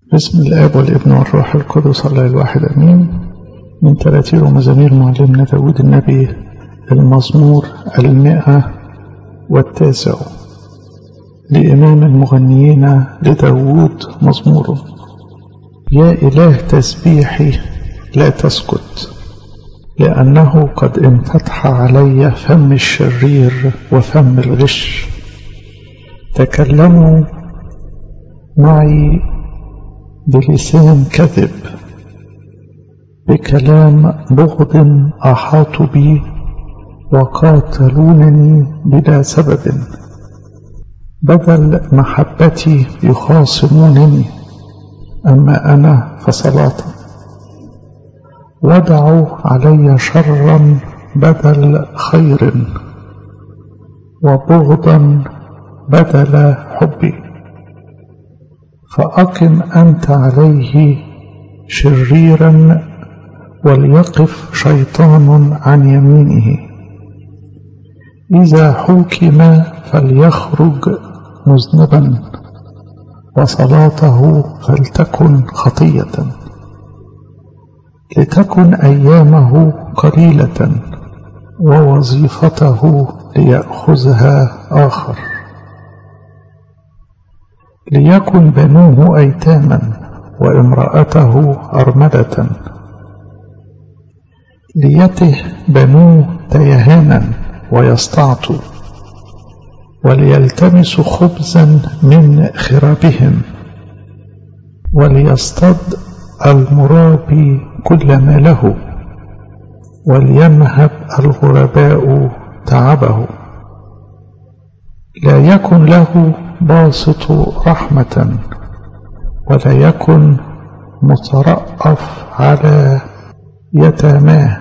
بسم الآب والابن والروح القدس الله الواحد أمين من تراتير ومزامير معلمنا داود النبي المزمور المئة والتاسع لإمام المغنيين لداود مزمور يا إله تسبيحي لا تسكت لأنه قد انفتح علي فم الشرير وفم الغش تكلموا معي بلسان كذب بكلام بغض أحاطوا بي وقاتلونني بلا سبب بدل محبتي يخاصمونني أما أنا فصلاة وضعوا علي شرا بدل خير وبغضا بدل حبي فأقم أنت عليه شريرا وليقف شيطان عن يمينه إذا حكم فليخرج مذنبا وصلاته فلتكن خطية لتكن أيامه قليلة ووظيفته ليأخذها آخر ليكن بنوه أيتاما وامرأته أرملة ليته بنوه تيهانا ويستعطوا وليلتمسوا خبزا من خرابهم وليصطد المرابي كل ما له ولينهب الغرباء تعبه لا يكن له باسط رحمة ولا يكن مترأف على يتاماه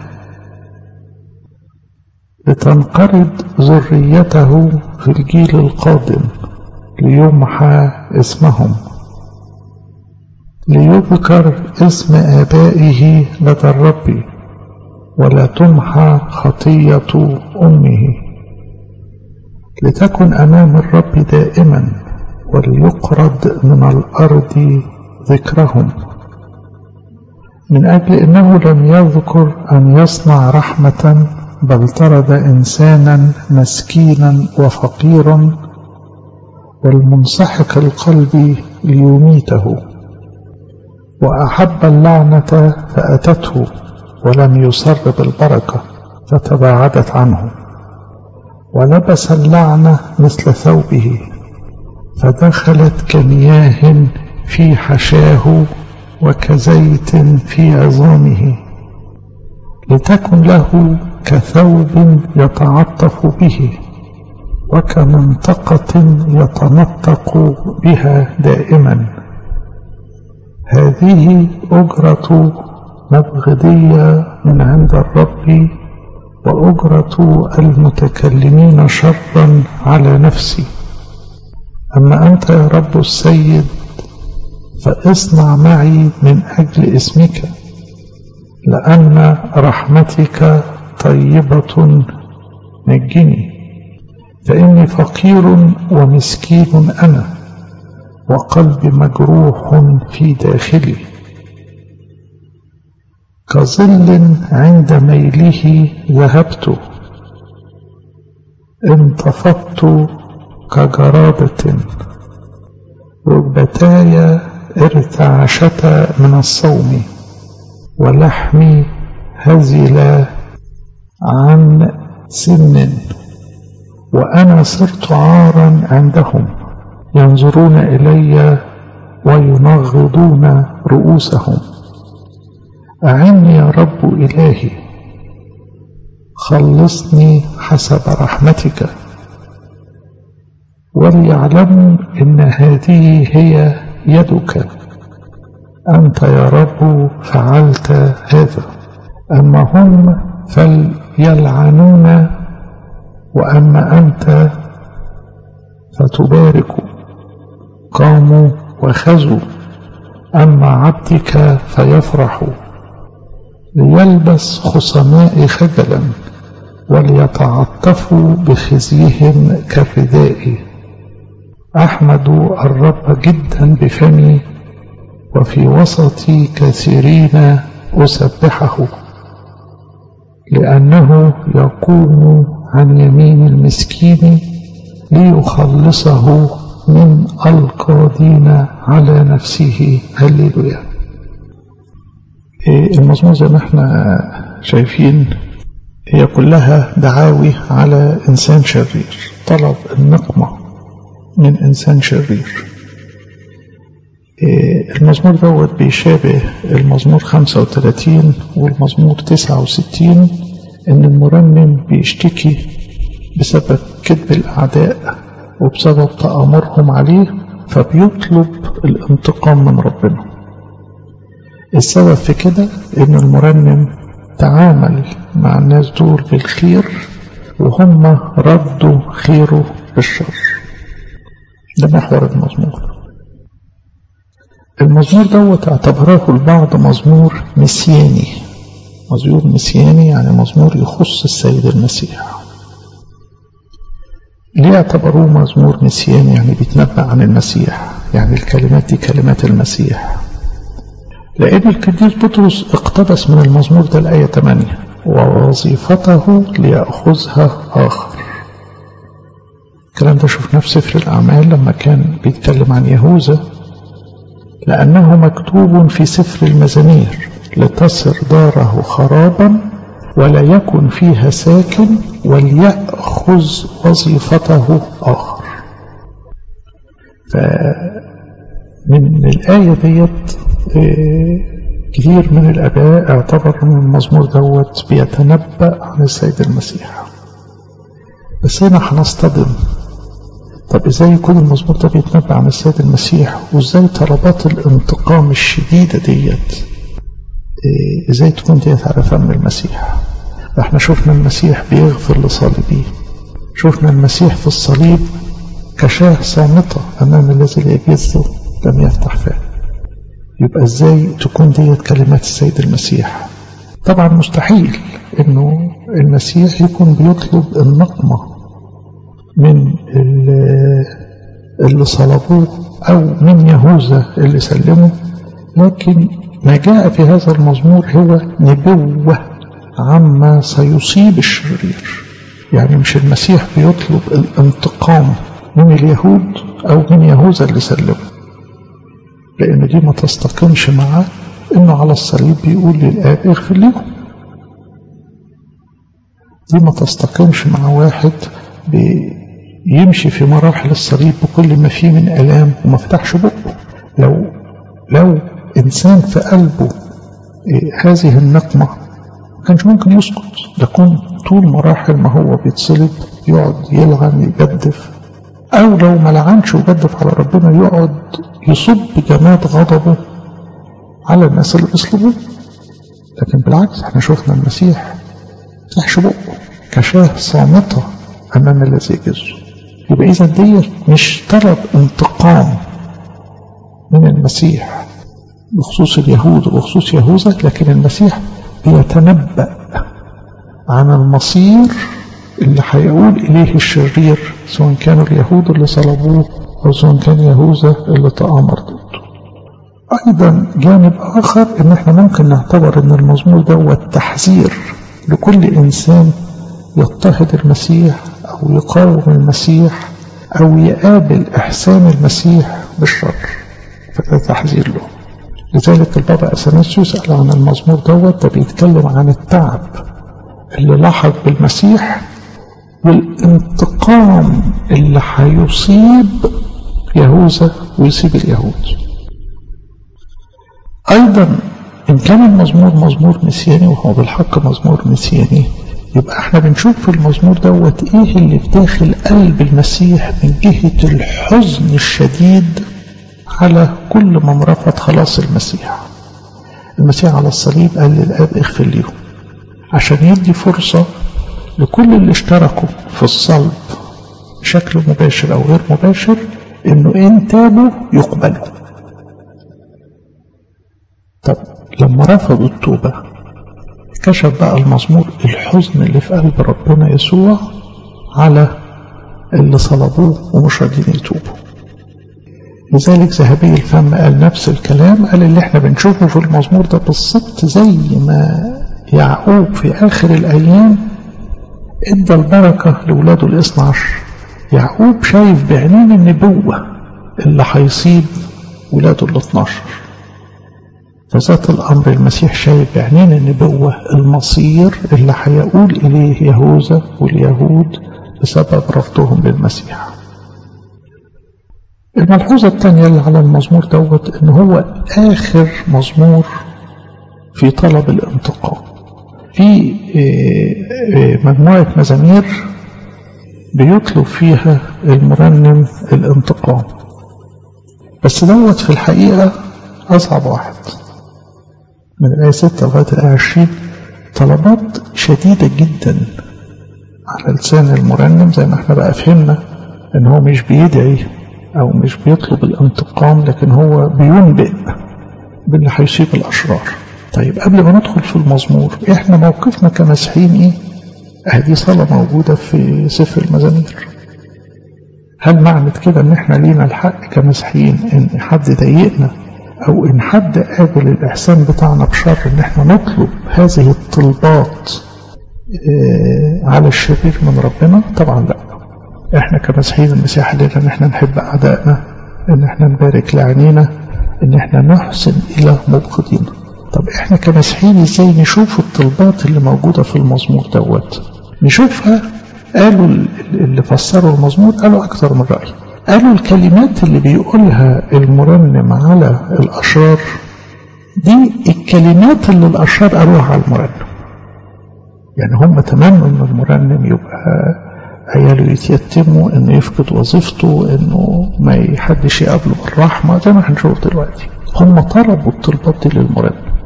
لتنقرض ذريته في الجيل القادم ليمحى اسمهم ليذكر اسم آبائه لدى الرب ولا تمحى خطية أمه لتكن أمام الرب دائما وليقرض من الأرض ذكرهم من أجل أنه لم يذكر أن يصنع رحمة بل طرد إنسانا مسكينا وفقيرا والمنسحق القلب ليميته وأحب اللعنة فأتته ولم يصر بالبركة فتباعدت عنه ولبس اللعنة مثل ثوبه فدخلت كمياه في حشاه وكزيت في عظامه لتكن له كثوب يتعطف به وكمنطقة يتنطق بها دائما هذه أجرة مبغضية من عند الرب وأجرة المتكلمين شرا على نفسي أما أنت يا رب السيد فاصنع معي من أجل اسمك لأن رحمتك طيبة نجني فإني فقير ومسكين أنا وقلبي مجروح في داخلي كظل عند ميله ذهبت انتفضت كجرادة ركبتاي ارتعشتا من الصوم ولحمي هزل عن سن وأنا صرت عارا عندهم ينظرون إلي وينغضون رؤوسهم أعني يا رب إلهي خلصني حسب رحمتك وليعلموا إن هذه هي يدك أنت يا رب فعلت هذا أما هم فليلعنون وأما أنت فتبارك قاموا وخزوا أما عبدك فيفرح ليلبس خصماء خجلا وليتعطفوا بخزيهم كالرداء أحمد الرب جدا بفمي وفي وسط كثيرين أسبحه لأنه يقوم عن يمين المسكين ليخلصه من القادين على نفسه هللويا المزمور زي ما احنا شايفين هي كلها دعاوي على إنسان شرير طلب النقمة من إنسان شرير المزمور دوت بيشابه المزمور 35 والمزمور 69 إن المرنم بيشتكي بسبب كذب الأعداء وبسبب تآمرهم عليه فبيطلب الانتقام من ربنا السبب في كده إن المرنم تعامل مع الناس دول بالخير وهم ردوا خيره بالشر ده محور المزمور المزمور دوت اعتبره البعض مزمور مسياني مزمور مسياني يعني مزمور يخص السيد المسيح ليه اعتبروه مزمور مسياني يعني بيتنبأ عن المسيح يعني الكلمات دي كلمات المسيح لأن القديس بطرس اقتبس من المزمور ده الآية 8 ووظيفته ليأخذها آخر الكلام ده شفناه في سفر الأعمال لما كان بيتكلم عن يهوذا لأنه مكتوب في سفر المزامير لتصر داره خرابا ولا يكن فيها ساكن وليأخذ وظيفته آخر فمن الآية ديت كثير من الآباء اعتبر أن المزمور دوت بيتنبأ عن السيد المسيح بس هنا هنصطدم طب ازاي يكون المزمور ده بيتنبأ عن السيد المسيح وازاي طلبات الانتقام الشديدة ديت ازاي تكون ديت على فم المسيح احنا شفنا المسيح بيغفر لصالبيه شفنا المسيح في الصليب كشاه صامتة أمام الذي لا يجزه لم يفتح فاه يبقى ازاي تكون ديت كلمات السيد المسيح طبعا مستحيل انه المسيح يكون بيطلب النقمة من اللي صلبوه او من يهوذا اللي سلمه لكن ما جاء في هذا المزمور هو نبوة عما سيصيب الشرير يعني مش المسيح بيطلب الانتقام من اليهود او من يهوذا اللي سلمه لأن دي ما تستقيمش معاه إنه على الصليب بيقول للآب اغفر لهم دي ما تستقيمش مع واحد بيمشي في مراحل الصليب بكل ما فيه من آلام وما فتحش بقه لو لو إنسان في قلبه هذه النقمة ما كانش ممكن يسكت ده كون طول مراحل ما هو بيتصلب يقعد يلعن يجدف أو لو ما لعنش وجدف على ربنا يقعد يصب جماد غضبه على الناس اللي بيصلبوه لكن بالعكس احنا شفنا المسيح فتحش بقه كشاه صامتة أمام الذي يجزه يبقى إذا دي مش طلب انتقام من المسيح بخصوص اليهود وبخصوص يهوذا لكن المسيح بيتنبأ عن المصير اللي هيقول إليه الشرير سواء كانوا اليهود اللي صلبوه أو سواء كان يهوذا اللي تآمر ضده أيضا جانب آخر إن إحنا ممكن نعتبر إن المزمور دوت تحذير لكل إنسان يضطهد المسيح أو يقاوم المسيح أو يقابل إحسان المسيح بالشر فده تحذير له لذلك البابا أثناسيوس قال عن المزمور دوت ده بيتكلم عن التعب اللي لحق بالمسيح والانتقام اللي هيصيب يهوذا ويصيب اليهود أيضا إن كان المزمور مزمور مسياني وهو بالحق مزمور مسياني يبقى احنا بنشوف في المزمور دوت ايه اللي في داخل قلب المسيح من جهة الحزن الشديد على كل من رفض خلاص المسيح المسيح على الصليب قال للآب اغفر ليهم عشان يدي فرصة لكل اللي اشتركوا في الصلب بشكل مباشر أو غير مباشر إنه إن تابوا يقبلوا طب لما رفضوا التوبة كشف بقى المزمور الحزن اللي في قلب ربنا يسوع على اللي صلبوه ومش راضيين يتوبوا لذلك ذهبي الفم قال نفس الكلام قال اللي احنا بنشوفه في المزمور ده بالظبط زي ما يعقوب في آخر الأيام ادى البركة لولاده الاثنى عشر يعقوب شايف بعينين النبوة اللي هيصيب ولاده الاثنى عشر فذات الأمر المسيح شايف بعينين النبوة المصير اللي هيقول إليه يهوذا واليهود بسبب رفضهم للمسيح الملحوظة الثانية اللي على المزمور دوت إن هو آخر مزمور في طلب الانتقام في مجموعة مزامير بيطلب فيها المرنم الانتقام بس دوت في الحقيقة أصعب واحد من الآية 6 لغاية الآية 20 طلبات شديدة جدا على لسان المرنم زي ما احنا بقى فهمنا ان هو مش بيدعي او مش بيطلب الانتقام لكن هو بينبئ باللي هيصيب الاشرار طيب قبل ما ندخل في المزمور احنا موقفنا كمسيحيين ايه هذه صلاة موجودة في سفر المزامير هل معنى كده ان احنا لينا الحق كمسيحيين ان حد ضايقنا او ان حد قابل الاحسان بتاعنا بشر ان احنا نطلب هذه الطلبات اه على الشرير من ربنا طبعا لا احنا كمسيحيين المسيح لنا ان احنا نحب اعدائنا ان احنا نبارك لعينينا ان احنا نحسن الى مبغضينا طب احنا كمسيحيين ازاي نشوف الطلبات اللي موجودة في المزمور دوت نشوفها قالوا اللي فسروا المزمور قالوا اكثر من رأي قالوا الكلمات اللي بيقولها المرنم على الاشرار دي الكلمات اللي الاشرار قالوها على المرنم يعني هم تمنوا ان المرنم يبقى عياله يتيتموا انه يفقد وظيفته انه ما حدش يقابله بالرحمة زي ما هنشوف دلوقتي هم طلبوا الطلبات دي للمرنم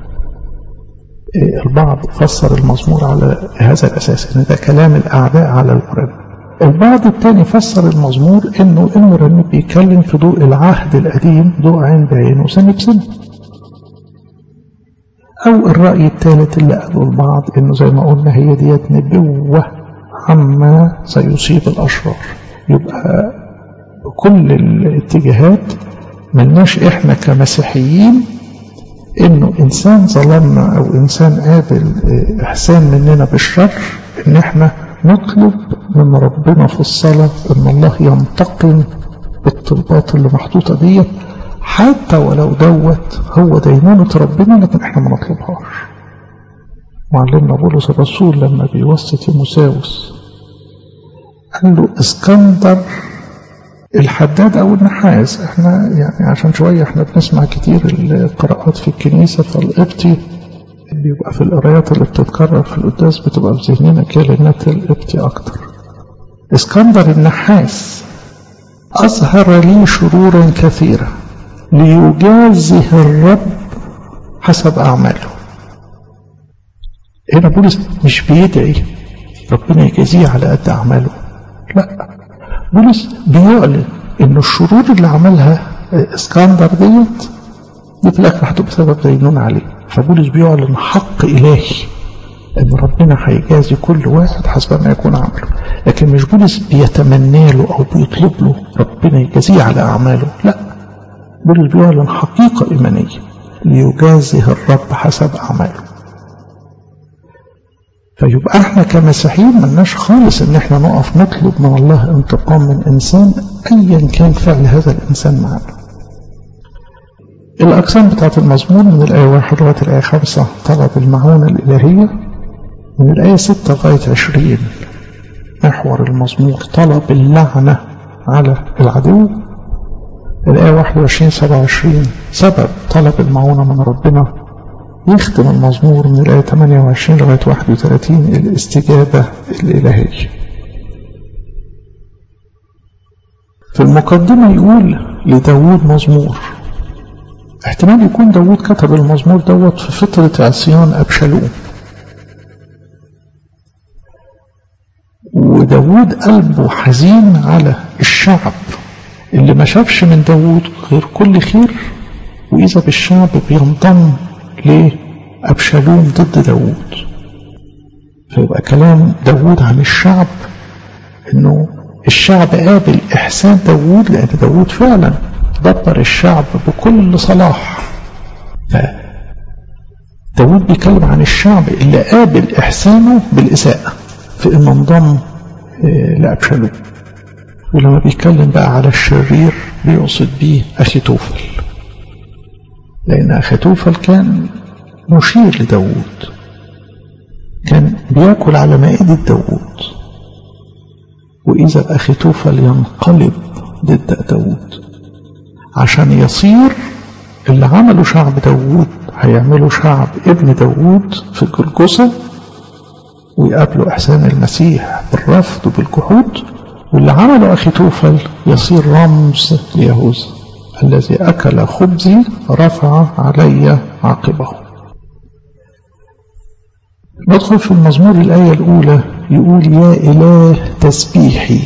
البعض فسر المزمور على هذا الأساس إن ده كلام الأعداء على المرنم البعض الثاني فسر المزمور إنه المرنم بيتكلم في ضوء العهد القديم ضوء عين بعين وسنة بسنة أو الرأي الثالث اللي قاله البعض إنه زي ما قلنا هي ديت نبوة عما سيصيب الأشرار يبقى بكل الاتجاهات ملناش إحنا كمسيحيين انه انسان ظلمنا او انسان قابل احسان مننا بالشر ان احنا نطلب من ربنا في الصلاة ان الله ينتقم بالطلبات اللي محطوطة دي حتى ولو دوت هو دينونة ربنا لكن احنا ما نطلبهاش معلمنا بولس الرسول لما بيوصي تيموساوس قال له اسكندر الحداد او النحاس احنا يعني عشان شوية احنا بنسمع كتير القراءات في الكنيسة فالقبطي بيبقى في القرايات اللي بتتكرر في القداس بتبقى في ذهننا كلمات القبطي اكتر اسكندر النحاس اظهر لي شرورا كثيرة ليجازه الرب حسب اعماله هنا بولس مش بيدعي ربنا يجازيه على قد اعماله لا بولس بيعلن ان الشرور اللي عملها اسكندر ديت دي في الاخر هتبقى سبب دينون عليه فبولس بيعلن حق الهي ان ربنا هيجازي كل واحد حسب ما يكون عمله لكن مش بولس بيتمنى له او بيطلب له ربنا يجازيه على اعماله لا بولس بيعلن حقيقه ايمانيه ليجازه الرب حسب اعماله فيبقى احنا كمسيحيين ملناش خالص ان احنا نقف نطلب من الله انتقام من انسان ايا كان فعل هذا الانسان معنا الاقسام بتاعت المزمور من الايه واحد لغايه الايه خمسة طلب المعونه الالهيه من الايه ستة لغايه عشرين محور المزمور طلب اللعنه على العدو الايه 21 27 سبب طلب المعونه من ربنا يختم المزمور من الآية 28 لغاية 31 الاستجابة الإلهية في المقدمة يقول لداود مزمور احتمال يكون داود كتب المزمور دوت في فترة عصيان أبشالوم وداود قلبه حزين على الشعب اللي ما شافش من داود غير كل خير وإذا بالشعب بينضم لأبشالوم ضد داود فيبقى كلام داود عن الشعب انه الشعب قابل احسان داود لان داود فعلا دبر الشعب بكل صلاح ف داود بيتكلم عن الشعب اللي قابل إحسانه بالإساءة في إنه انضم لأبشالوم ولما بيتكلم بقى على الشرير بيقصد بيه أخي توفل لأن أخي توفل كان مشير لداود كان بياكل على مائدة داود وإذا أخي توفل ينقلب ضد داود عشان يصير اللي عمله شعب داود هيعملوا شعب ابن داود في الجلجسة ويقابلوا إحسان المسيح بالرفض وبالجحود واللي عمله أخي توفل يصير رمز ليهوذا الذي أكل خبزي رفع علي عاقبه ندخل في المزمور الآية الأولى يقول يا إله تسبيحي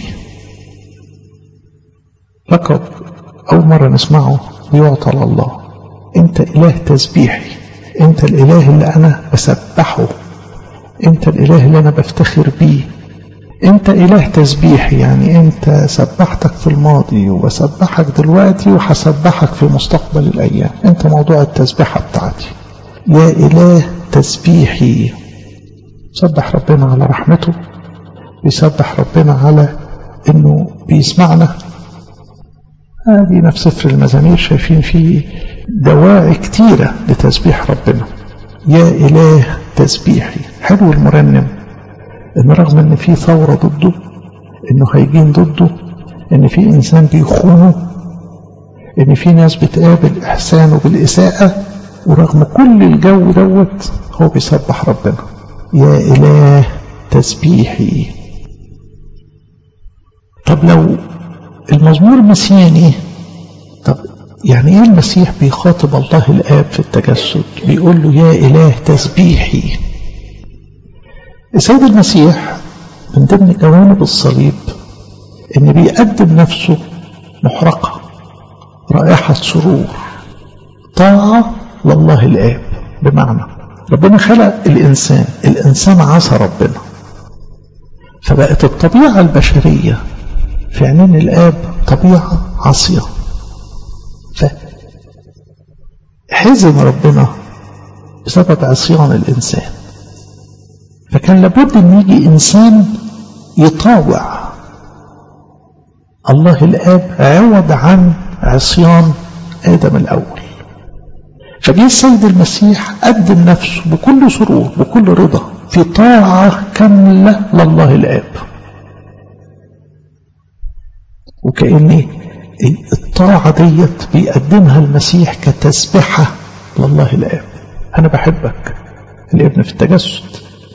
لقب أول مرة نسمعه بيعطى لله أنت إله تسبيحي أنت الإله اللي أنا بسبحه أنت الإله اللي أنا بفتخر بيه أنت إله تسبيحي يعني أنت سبحتك في الماضي وبسبحك دلوقتي وهسبحك في مستقبل الأيام أنت موضوع التسبيحة بتاعتي يا إله تسبيحي سبح ربنا على رحمته بيسبح ربنا على انه بيسمعنا هذه نفس سفر المزامير شايفين فيه دواعي كتيرة لتسبيح ربنا يا إله تسبيحي حلو المرنم إن رغم إن في ثورة ضده إنه هيجين ضده إن في إنسان بيخونه إن في ناس بتقابل إحسانه بالإساءة ورغم كل الجو دوت هو بيسبح ربنا يا إله تسبيحي طب لو المزمور مسياني طب يعني ايه المسيح بيخاطب الله الآب في التجسد بيقول له يا إله تسبيحي السيد المسيح من ضمن جوانب الصليب ان بيقدم نفسه محرقة رائحة سرور طاعة لله الآب بمعنى ربنا خلق الإنسان الإنسان عصى ربنا فبقت الطبيعة البشرية في عينين الآب طبيعة عصية فحزن ربنا بسبب عصيان الإنسان فكان لابد أن يجي إنسان يطاوع الله الآب عوض عن عصيان آدم الأول فجه السيد المسيح قدم نفسه بكل سرور بكل رضا في طاعة كاملة لله الآب وكأن الطاعة ديت بيقدمها المسيح كتسبحة لله الآب أنا بحبك الابن في التجسد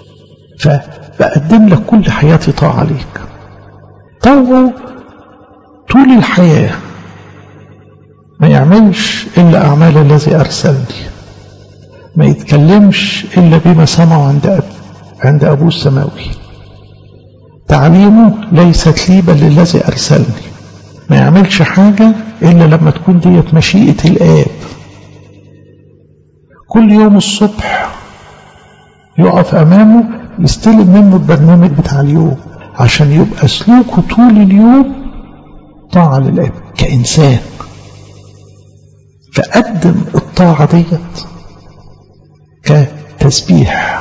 فبقدم لك كل حياتي طاعة ليك طوع طول الحياة ما يعملش إلا أعمال الذي أرسلني ما يتكلمش إلا بما سمعه عند أب عند أبوه السماوي تعليمه ليست لي بل للذي أرسلني ما يعملش حاجة إلا لما تكون ديت مشيئة الآب كل يوم الصبح يقف أمامه يستلم منه البرنامج بتاع اليوم عشان يبقى سلوكه طول اليوم طاعة للآب كإنسان فقدم الطاعة ديت كتسبيح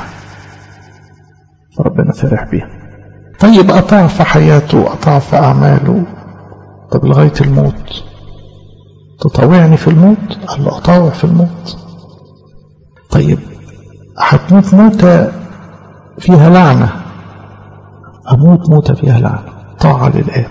ربنا فرح بيها طيب أطاع في حياته أطاع في أعماله طب لغاية الموت تطوعني في الموت قال له أطاوع في الموت طيب هتموت موتة فيها لعنة أموت موتة فيها لعنة طاعة للآب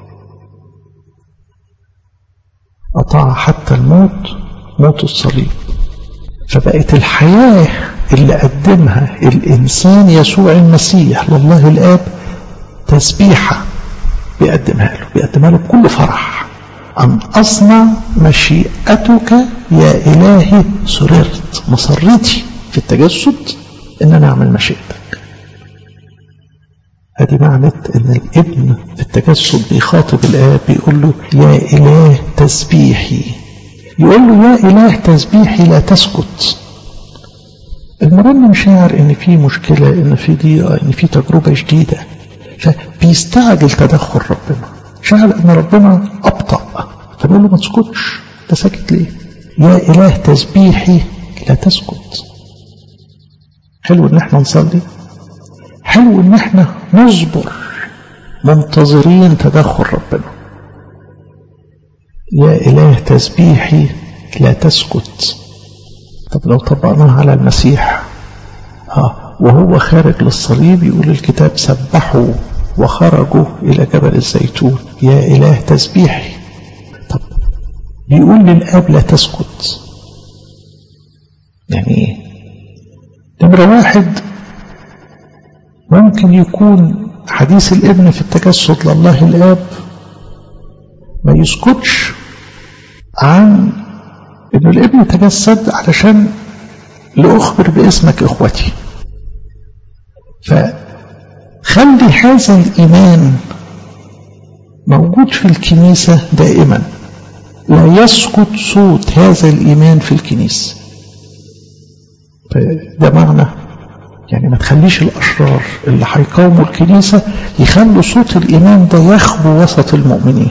أطاع حتى الموت موت الصليب فبقت الحياة اللي قدمها الإنسان يسوع المسيح لله الآب تسبيحة بيقدمها له بيقدمها له بكل فرح أن أصنع مشيئتك يا إلهي سررت مسرتي في التجسد إن أنا أعمل مشيئتك هذه معنى ان الابن في التجسد بيخاطب الاب بيقول له يا اله تسبيحي يقول له يا اله تسبيحي لا تسكت المرنم شاعر ان في مشكلة ان في ضيقة ان في تجربة جديدة فبيستعجل تدخل ربنا شاعر ان ربنا ابطأ فبيقول له ما تسكتش انت ساكت ليه يا اله تسبيحي لا تسكت حلو ان احنا نصلي حلو ان احنا نصبر منتظرين تدخل ربنا يا اله تسبيحي لا تسكت طب لو طبقناها على المسيح اه وهو خارج للصليب يقول الكتاب سبحوا وخرجوا إلى جبل الزيتون يا إله تسبيحي طب بيقول للآب لا تسكت يعني ايه نمرة واحد ممكن يكون حديث الابن في التجسد لله الآب ما يسكتش عن انه الابن تجسد علشان لأخبر باسمك إخوتي فخلي هذا الإيمان موجود في الكنيسة دائما لا يسكت صوت هذا الإيمان في الكنيسة فده معنى يعني ما تخليش الأشرار اللي هيقاوموا الكنيسة يخلوا صوت الإيمان ده يخبو وسط المؤمنين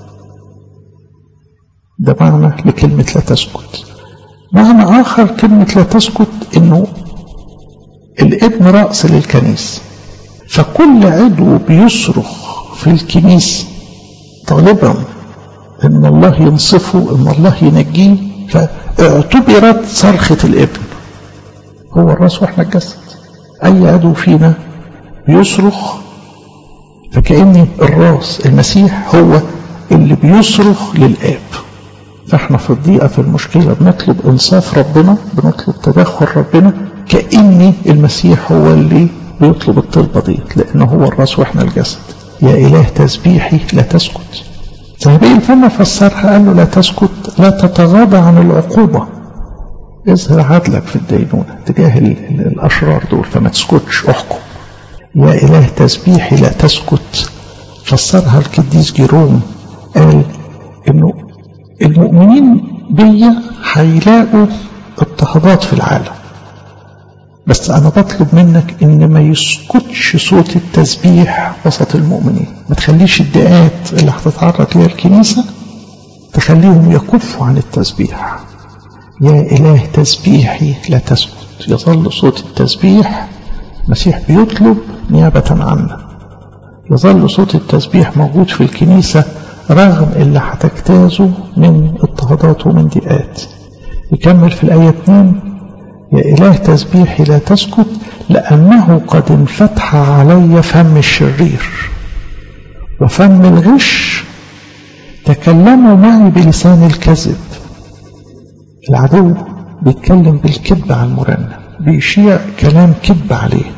ده معنى لكلمة لا تسكت معنى آخر كلمة لا تسكت إنه الابن رأس للكنيسة فكل عضو بيصرخ في الكنيسة طالبا إن الله ينصفه إن الله ينجيه فاعتبرت صرخة الابن هو الراس واحنا الجسد أي عضو فينا بيصرخ فكأن الراس المسيح هو اللي بيصرخ للآب فاحنا في الضيقة في المشكلة بنطلب انصاف ربنا بنطلب تدخل ربنا كأن المسيح هو اللي بيطلب الطلبة دي لأنه هو الراس واحنا الجسد يا إله تسبيحي لا تسكت ذهبي الفم فسرها قال له لا تسكت لا تتغاضى عن العقوبة اظهر عدلك في الدينونة تجاه الأشرار دول فما تسكتش احكم يا إله تسبيحي لا تسكت فسرها القديس جيروم قال انه المؤمنين بيا هيلاقوا اضطهادات في العالم بس انا بطلب منك ان ما يسكتش صوت التسبيح وسط المؤمنين ما تخليش الدقات اللي هتتعرض ليها الكنيسة تخليهم يكفوا عن التسبيح يا إله تسبيحي لا تسكت يظل صوت التسبيح المسيح بيطلب نيابة عنا يظل صوت التسبيح موجود في الكنيسة رغم اللي هتجتازه من اضطهادات ومن ضيقات يكمل في الآية 2 يا إله تسبيحي لا تسكت لأنه قد انفتح علي فم الشرير وفم الغش تكلموا معي بلسان الكذب العدو بيتكلم بالكذب على المرنم بيشيع كلام كذب عليه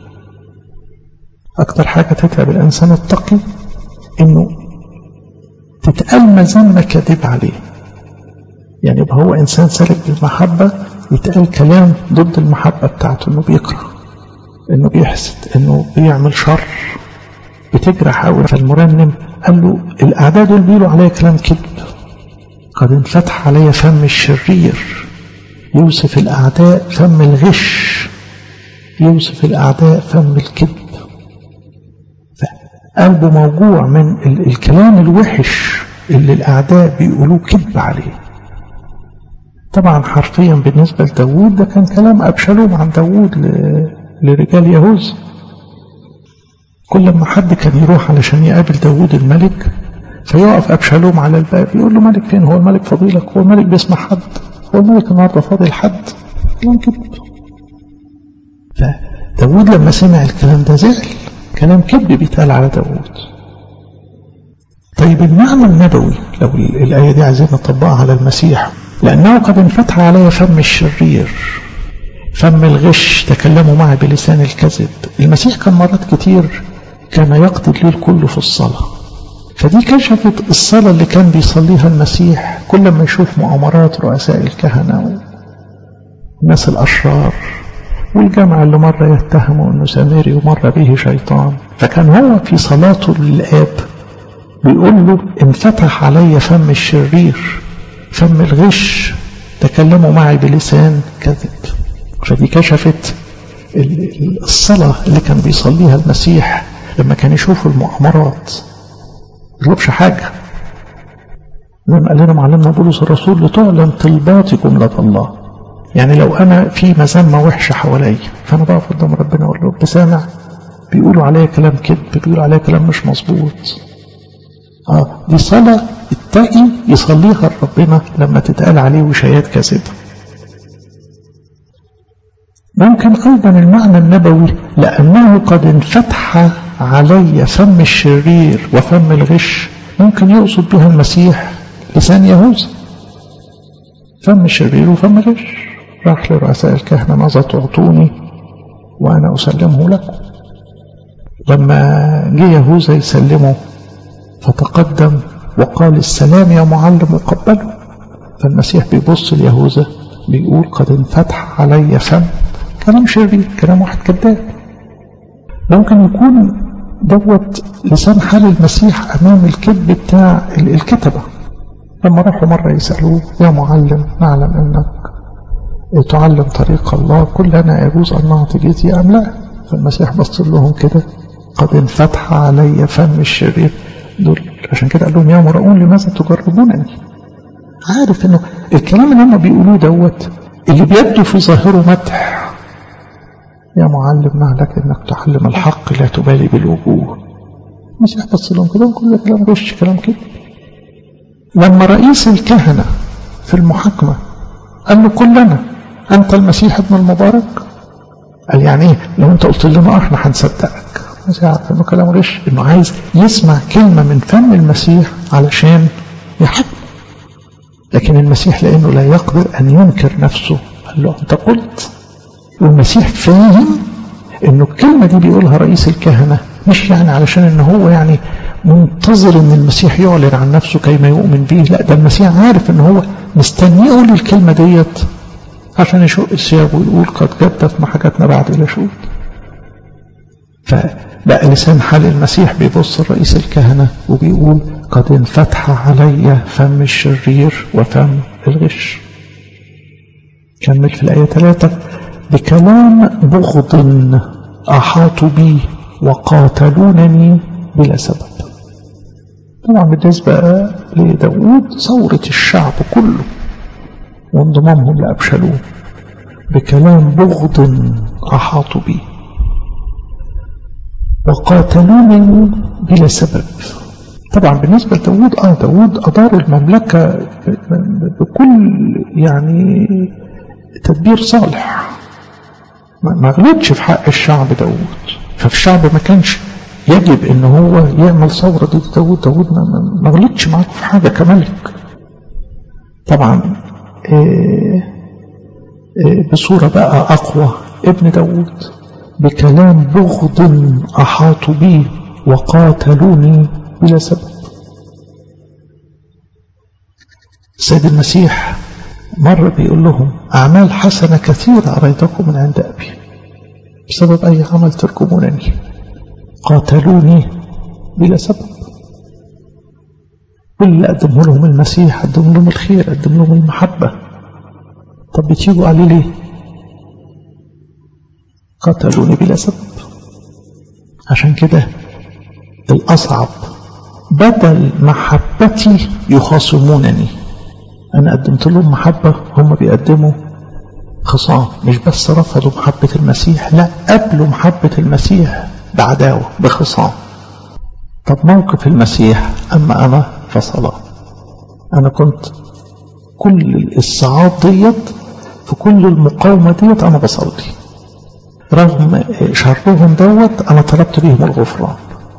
أكتر حاجة تتعب الإنسان التقي إنه تتقال مذمة كذب عليه يعني يبقى هو إنسان سالك بالمحبة يتقال كلام ضد المحبة بتاعته إنه بيكره إنه بيحسد إنه بيعمل شر بتجرح أوي فالمرنم قال له الأعداء دول بيقولوا عليا كلام كذب قد انفتح علي فم الشرير يوصف الأعداء فم الغش يوصف الأعداء فم الكذب قلبه موجوع من الكلام الوحش اللي الأعداء بيقولوه كذب عليه طبعا حرفيا بالنسبة لداود ده كان كلام أبشالوم عن داود لرجال يهوذا كل ما حد كان يروح علشان يقابل داود الملك فيقف أبشالوم على الباب يقول له ملك فين هو الملك فضيلك هو الملك بيسمع حد هو الملك النهارده فاضل حد كلام كذب فداود لما سمع الكلام ده زعل كلام كذب بيتقال على داود طيب المعنى النبوي لو الآية دي عايزين نطبقها على المسيح لأنه قد انفتح علي فم الشرير فم الغش تكلموا معي بلسان الكذب المسيح كان مرات كتير كان يقضي الليل كله في الصلاة فدي كشفت الصلاة اللي كان بيصليها المسيح كل ما يشوف مؤامرات رؤساء الكهنة والناس الأشرار والجمع اللي مرة يتهمه أنه سامري ومرة به شيطان فكان هو في صلاته للآب بيقول له انفتح علي فم الشرير فم الغش تكلموا معي بلسان كذب فدي كشفت الصلاة اللي كان بيصليها المسيح لما كان يشوف المؤامرات ما يطلبش حاجة زي ما قال لنا معلمنا بولس الرسول لتعلن طلبات جملة الله يعني لو أنا في مذمة وحشة حواليا فأنا بقف قدام ربنا أقول له بسامع بيقولوا عليا كلام كذب بيقولوا عليا كلام مش مظبوط اه دي صلاة التقي يصليها ربنا لما تتقال عليه وشايات كاذبة ممكن أيضا المعنى النبوي لأنه قد انفتح علي فم الشرير وفم الغش ممكن يقصد بها المسيح لسان يهوذا فم الشرير وفم الغش راح لرؤساء الكهنة ماذا تعطوني وأنا أسلمه لكم لما جه يهوذا يسلمه فتقدم وقال السلام يا معلم وقبله فالمسيح بيبص ليهوذا بيقول قد انفتح علي فم كلام شرير كلام واحد كذاب ممكن يكون دوت لسان حال المسيح امام الكذب بتاع الكتبه لما راحوا مره يسالوه يا معلم نعلم انك تعلم طريق الله كلنا يجوز ان نعطي جزيه ام لا فالمسيح بص لهم كده قد انفتح علي فم الشرير دول عشان كده قال لهم يا مرؤون لماذا تجربونني عارف انه الكلام اللي هم بيقولوه دوت اللي بيبدو في ظاهره مدح يا معلم نعلك انك تعلم الحق لا تبالي بالوجوه المسيح بص لهم كده كل كلام غش كلام كده لما رئيس الكهنة في المحاكمة قال له كلنا أنت المسيح ابن المبارك قال يعني ايه لو انت قلت لنا احنا هنصدقك المسيح عارف انه كلام غش انه عايز يسمع كلمة من فم المسيح علشان يحكم لكن المسيح لانه لا يقدر ان ينكر نفسه قال له انت قلت والمسيح فاهم انه الكلمة دي بيقولها رئيس الكهنة مش يعني علشان ان هو يعني منتظر ان المسيح يعلن عن نفسه كيما يؤمن به لا ده المسيح عارف ان هو مستني يقول الكلمة ديت عشان يشق الثياب ويقول قد جدت محاجاتنا بعد الى شهود فبقى لسان حال المسيح بيبص لرئيس الكهنة وبيقول قد انفتح علي فم الشرير وفم الغش كمل في الآية ثلاثة بكلام بغض أحاطوا بي وقاتلونني بلا سبب طبعا بالنسبة لداود ثورة الشعب كله وانضمامهم لأبشالوم بكلام بغض أحاطوا بي وقاتلونني بلا سبب طبعا بالنسبة لداود اه داود أدار المملكة بكل يعني تدبير صالح ما غلطش في حق الشعب داود ففي الشعب ما كانش يجب ان هو يعمل ثورة ضد داود داود ما غلطش معاه في حاجة كملك طبعا إيه إيه بصورة بقى أقوى ابن داود بكلام بغض أحاطوا بي وقاتلوني بلا سبب سيد المسيح مرة بيقول لهم أعمال حسنة كثيرة أريتكم من عند أبي بسبب أي عمل تركمونني قاتلوني بلا سبب كل اللي قدمه لهم المسيح قدم لهم الخير قدم لهم المحبة طب بتيجوا عليه ليه قتلوني بلا سبب عشان كده الأصعب بدل محبتي يخاصمونني أنا قدمت لهم محبة هم بيقدموا خصام مش بس رفضوا محبة المسيح لا قبلوا محبة المسيح بعداوة بخصام طب موقف المسيح أما أنا فصلاة أنا كنت كل الصعاب ديت في كل المقاومة ديت أنا بصلي رغم شرهم دوت أنا طلبت بيهم الغفران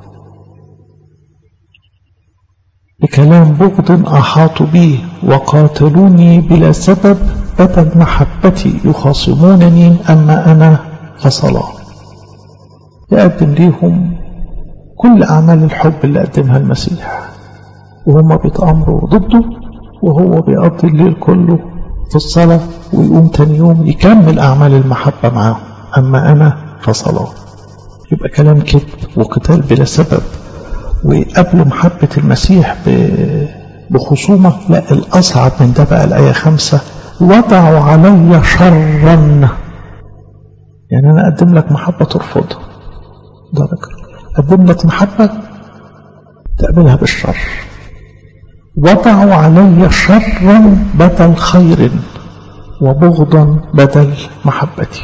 بكلام بغض أحاطوا بي وقاتلوني بلا سبب بدل محبتي يخاصمونني أما أنا فصلاة يقدم ليهم كل أعمال الحب اللي قدمها المسيح وهم بيتأمروا ضده وهو بيقضي الليل كله في الصلاة ويقوم تاني يوم يكمل أعمال المحبة معاهم أما أنا فصلاة يبقى كلام كذب وقتال بلا سبب وقبل محبة المسيح بخصومة لا الأصعب من ده بقى الآية خمسة وضعوا علي شرا يعني أنا أقدم لك محبة ترفضها ده ذكر أقدم لك محبة تقبلها بالشر وضعوا علي شرا بدل خير وبغضا بدل محبتي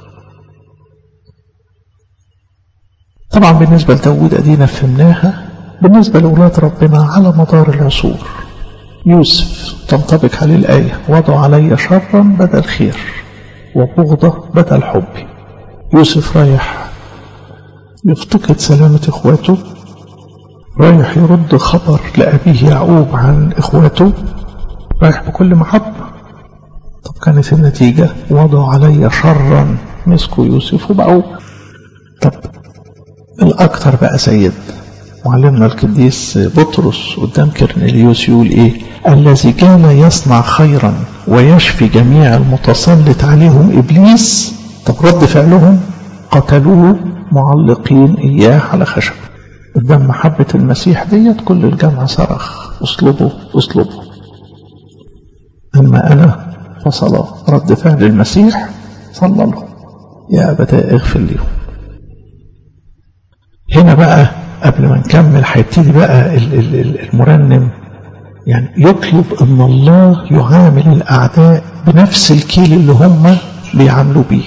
طبعا بالنسبة لداود أدينا فهمناها بالنسبة لأولاد ربنا على مدار العصور يوسف تنطبق عليه الآية وضع علي شرا بدل خير وبغضة بدل حبي يوسف رايح يفتقد سلامة إخواته رايح يرد خبر لأبيه يعقوب عن إخواته رايح بكل محبة طب كانت النتيجة وضعوا علي شرا مسكوا يوسف وبقوا طب الأكثر بقى سيد معلمنا القديس بطرس قدام كرنيليوس يقول ايه الذي كان يصنع خيرا ويشفي جميع المتسلط عليهم ابليس طب رد فعلهم قتلوه معلقين اياه على خشب قدام محبة المسيح ديت كل الجمع صرخ اصلبوا اصلبوا اما انا فصلاة رد فعل المسيح صلى له يا ابتاء اغفر لهم هنا بقى قبل ما نكمل هيبتدي بقى المرنم يعني يطلب ان الله يعامل الاعداء بنفس الكيل اللي هم بيعاملوا بيه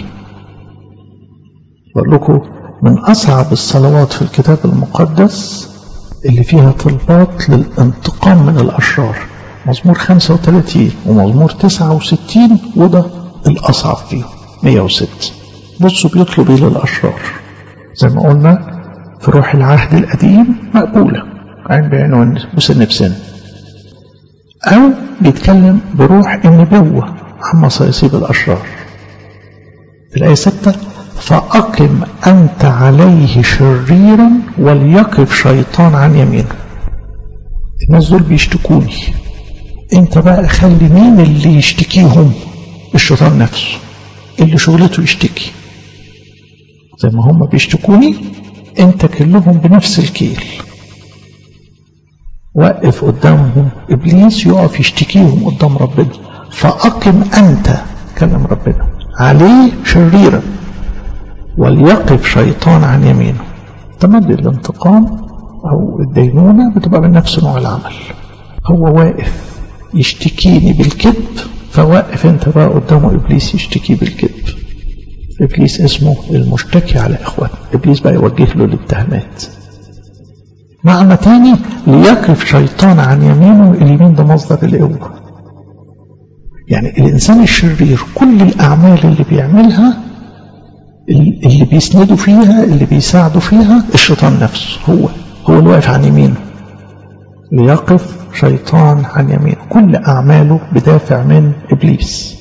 بقول لكم من اصعب الصلوات في الكتاب المقدس اللي فيها طلبات للانتقام من الاشرار مزمور 35 ومزمور 69 وده الاصعب فيهم 106 بصوا بيطلب ايه للاشرار زي ما قلنا في روح العهد القديم مقبولة عين بعين وسن بسن أو بيتكلم بروح النبوة عما سيصيب الأشرار في الآية 6 فأقم أنت عليه شريرا وليقف شيطان عن يمينه الناس دول بيشتكوني انت بقى خلي مين اللي يشتكيهم الشيطان نفسه اللي شغلته يشتكي زي ما هم بيشتكوني انت كلهم بنفس الكيل وقف قدامهم ابليس يقف يشتكيهم قدام ربنا فاقم انت كلام ربنا عليه شريرا وليقف شيطان عن يمينه تمد الانتقام او الدينونة بتبقى من نفس نوع العمل هو واقف يشتكيني بالكذب فواقف انت بقى قدامه ابليس يشتكي بالكذب إبليس اسمه المشتكي على إخوانه إبليس بقى يوجه له الاتهامات معنى تاني ليقف شيطان عن يمينه اليمين ده مصدر القوة يعني الإنسان الشرير كل الأعمال اللي بيعملها اللي بيسنده فيها اللي بيساعده فيها الشيطان نفسه هو هو اللي واقف عن يمينه ليقف شيطان عن يمينه كل أعماله بدافع من إبليس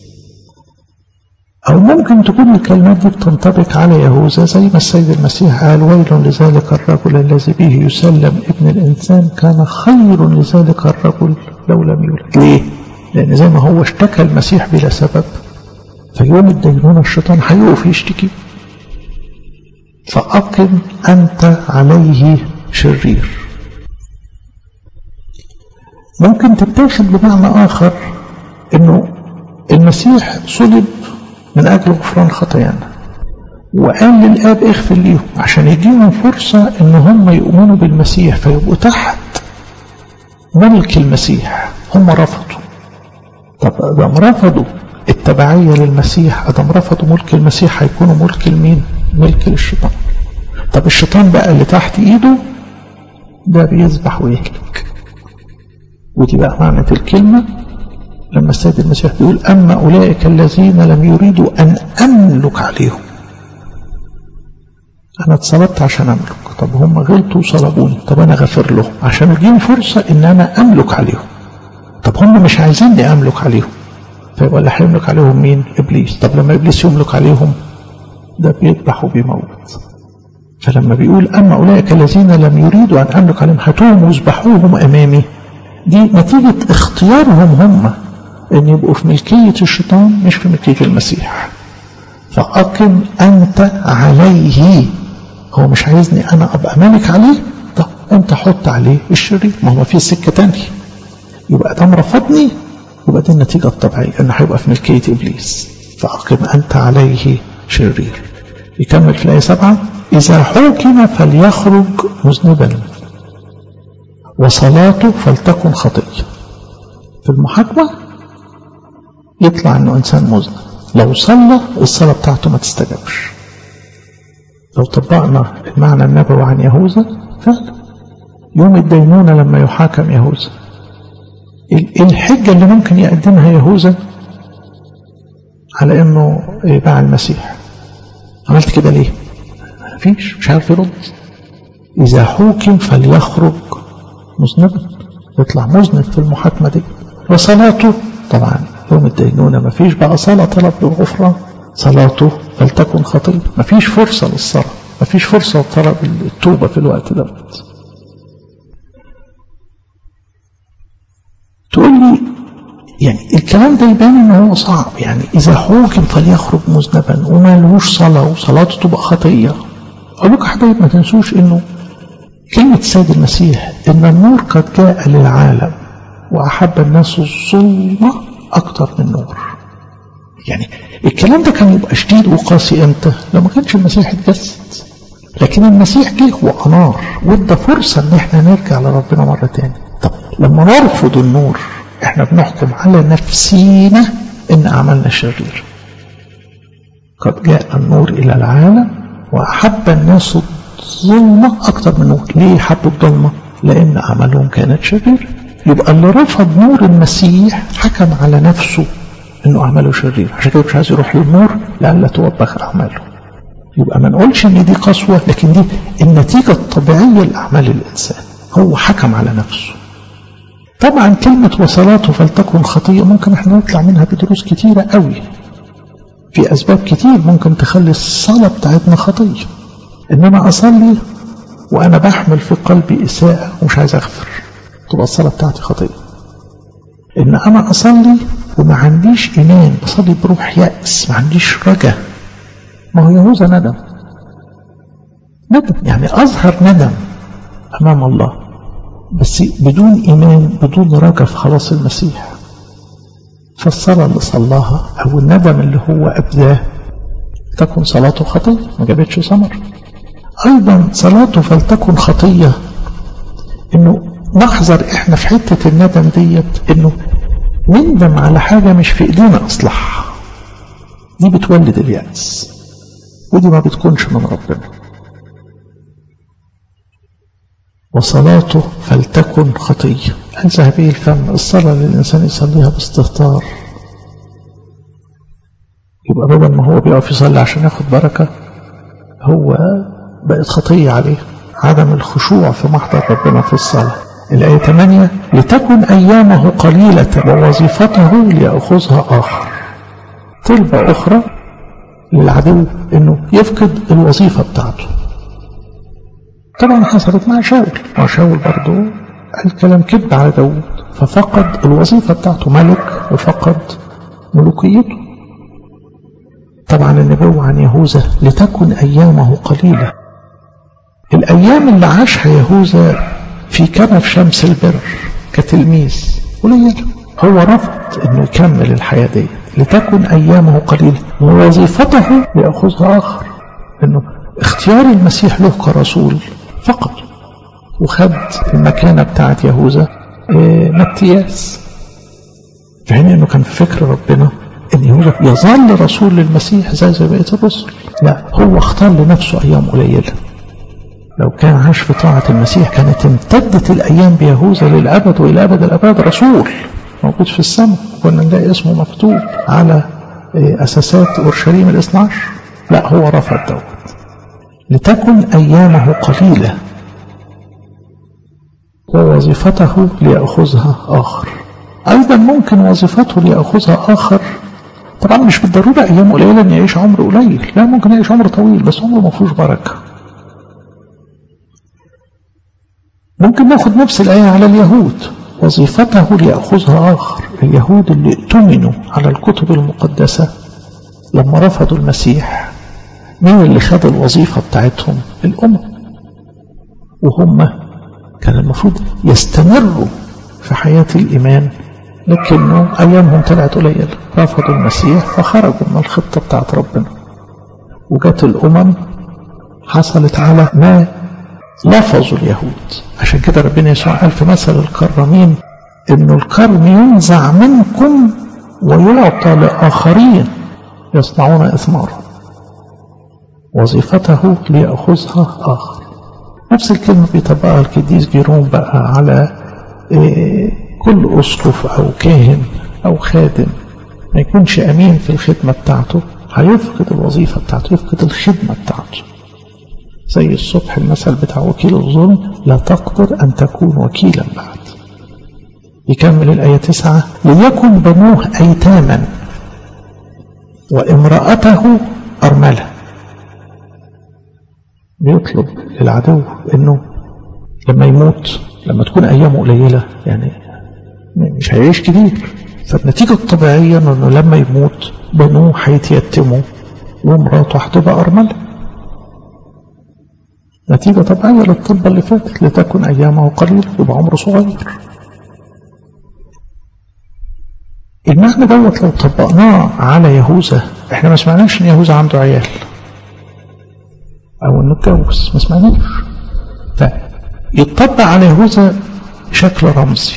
أو ممكن تكون الكلمات دي بتنطبق على يهوذا زي ما السيد المسيح قال ويل لذلك الرجل الذي به يسلم ابن الإنسان كان خير لذلك الرجل لو لم يولد ليه؟ لأن زي ما هو اشتكى المسيح بلا سبب فيوم الدينونة الشيطان هيقف يشتكي فأقم أنت عليه شرير ممكن تتاخد بمعنى آخر أنه المسيح صلب من أجل غفران خطايانا وقال للآب اغفر ليهم عشان يديهم فرصة ان هم يؤمنوا بالمسيح فيبقوا تحت ملك المسيح هم رفضوا طب ادم رفضوا التبعية للمسيح ادم رفضوا ملك المسيح هيكونوا ملك المين ملك للشيطان طب الشيطان بقى اللي تحت ايده ده بيذبح ويهلك ودي بقى معنى الكلمة لما السيد المسيح بيقول أما أولئك الذين لم يريدوا أن أملك عليهم أنا اتصلبت عشان أملك طب هم غلطوا وصلبوني طب أنا غفر لهم عشان أديهم فرصة إن أنا أملك عليهم طب هم مش عايزيني أملك عليهم فيبقى اللي هيملك عليهم مين إبليس طب لما إبليس يملك عليهم ده بيذبح وبيموت فلما بيقول أما أولئك الذين لم يريدوا أن أملك عليهم هاتوهم واذبحوهم أمامي دي نتيجة اختيارهم هم ان يبقوا في ملكية الشيطان مش في ملكية المسيح فأقم أنت عليه هو مش عايزني أنا أبقى مالك عليه طب أنت حط عليه الشرير ما هو في سكة تانية يبقى ده رفضني يبقى دي النتيجة الطبيعية أنه هيبقى في ملكية إبليس فأقم أنت عليه شرير يكمل في الآية سبعة إذا حكم فليخرج مذنبا وصلاته فلتكن خطية في المحاكمة يطلع انه انسان مذنب لو صلى الصلاة بتاعته ما تستجابش لو طبقنا المعنى النبوي عن يهوذا فعلا يوم الدينونة لما يحاكم يهوذا الحجة اللي ممكن يقدمها يهوذا على انه باع المسيح عملت كده ليه مفيش مش عارف يرد اذا حوكم فليخرج مذنبا يطلع مذنب في المحاكمة دي وصلاته طبعا يوم الدينونة مفيش بقى صلاة طلب للغفران صلاته فلتكن خطية مفيش فرصة للصلاة مفيش فرصة لطلب التوبة في الوقت دوت تقول لي يعني الكلام ده يبان ان هو صعب يعني اذا حوكم فليخرج مذنبا وما لهوش صلاه وصلاته تبقى خطيه اقول لكم حبايب ما تنسوش انه كلمه السيد المسيح ان النور قد جاء للعالم واحب الناس الظلمه اكتر من النور يعني الكلام ده كان يبقى شديد وقاسي امتى لو ما كانش المسيح اتجسد لكن المسيح جه وانار وادى فرصه ان احنا نرجع لربنا مره تاني طب لما نرفض النور احنا بنحكم على نفسينا ان اعمالنا شرير قد جاء النور الى العالم واحب الناس الظلمه اكتر من النور ليه حبوا الظلمه لان اعمالهم كانت شريره يبقى اللي رفض نور المسيح حكم على نفسه انه اعماله شرير عشان كده مش عايز يروح للنور لئلا توبخ اعماله يبقى ما نقولش ان دي قسوه لكن دي النتيجه الطبيعيه لاعمال الانسان هو حكم على نفسه طبعا كلمة وصلاته فلتكن خطية ممكن احنا نطلع منها بدروس كتيرة قوي في أسباب كتير ممكن تخلي الصلاة بتاعتنا خطية إن أنا أصلي وأنا بحمل في قلبي إساءة ومش عايز أغفر تبقى الصلاة بتاعتي خطية إن أنا أصلي وما عنديش إيمان بصلي بروح يأس ما عنديش رجا ما هو يهوذا ندم ندم يعني أظهر ندم أمام الله بس بدون إيمان بدون رجا في خلاص المسيح فالصلاة اللي صلاها أو الندم اللي هو أبداه تكن صلاته خطية ما جابتش ثمر أيضا صلاته فلتكن خطية إنه نحذر إحنا في حتة الندم ديت إنه نندم على حاجة مش في إيدينا أصلحها دي بتولد اليأس ودي ما بتكونش من ربنا وصلاته فلتكن خطية أنزه به الفم الصلاة اللي الإنسان يصليها باستهتار يبقى بدل ما هو بيقف يصلي عشان ياخد بركة هو بقت خطية عليه عدم الخشوع في محضر ربنا في الصلاة الآية 8 لتكن أيامه قليلة ووظيفته ليأخذها آخر طلبة أخرى للعدو أنه يفقد الوظيفة بتاعته طبعا حصلت مع شاول مع شاول برضه الكلام كذب على داود ففقد الوظيفة بتاعته ملك وفقد ملوكيته طبعا النبوة عن يهوذا لتكن أيامه قليلة الأيام اللي عاشها يهوذا في كنف شمس البر كتلميذ قليلة هو رفض انه يكمل الحياة دي لتكن أيامه قليلة ووظيفته ليأخذها آخر انه اختيار المسيح له كرسول فقط وخد المكانة بتاعت يهوذا اه متياس في حين انه كان في فكر ربنا ان يهوذا يظل رسول للمسيح زي زي بقيه الرسل لا هو اختار لنفسه ايام قليله لو كان عاش في طاعة المسيح كانت امتدت الأيام بيهوذا للأبد وإلى أبد الأبد رسول موجود في السماء كنا نلاقي اسمه مكتوب على أساسات أورشليم الاثنى عشر لا هو رفض دوت لتكن أيامه قليلة ووظيفته ليأخذها آخر أيضا ممكن وظيفته ليأخذها آخر طبعا مش بالضرورة أيام قليلة أن يعيش عمر قليل لا ممكن يعيش عمر طويل بس عمره ما فيهوش بركة ممكن ناخد نفس الآية على اليهود وظيفته ليأخذها آخر اليهود اللي ائتمنوا على الكتب المقدسة لما رفضوا المسيح مين اللي خد الوظيفة بتاعتهم الأمم وهم كان المفروض يستمروا في حياة الإيمان لكنه أيامهم طلعت قليلة رفضوا المسيح فخرجوا من الخطة بتاعت ربنا وجت الأمم حصلت على ما لفظوا اليهود عشان كده ربنا يسوع قال في مثل الكرامين انه الكرم ينزع منكم ويعطى لآخرين يصنعون إثماره وظيفته ليأخذها آخر نفس الكلمة بيطبقها القديس جيروم بقى على إيه كل أسقف أو كاهن أو خادم ما يكونش أمين في الخدمة بتاعته هيفقد الوظيفة بتاعته يفقد الخدمة بتاعته زي الصبح المثل بتاع وكيل الظلم لا تقدر أن تكون وكيلا بعد يكمل الآية تسعة ليكن بنوه أيتاما وامرأته أرملة بيطلب للعدو انه لما يموت لما تكون ايامه قليله يعني مش هيعيش كتير فالنتيجه الطبيعيه انه لما يموت بنوه هيتيتموا ومراته هتبقى ارمله نتيجه طبيعيه للطب اللي فاتت لتكن ايامه قليله يبقى عمره صغير المعنى دوت لو طبقناه على يهوذا احنا ما سمعناش ان يهوذا عنده عيال او انه اتجوز ما سمعناش فيطبق على يهوذا شكل رمزي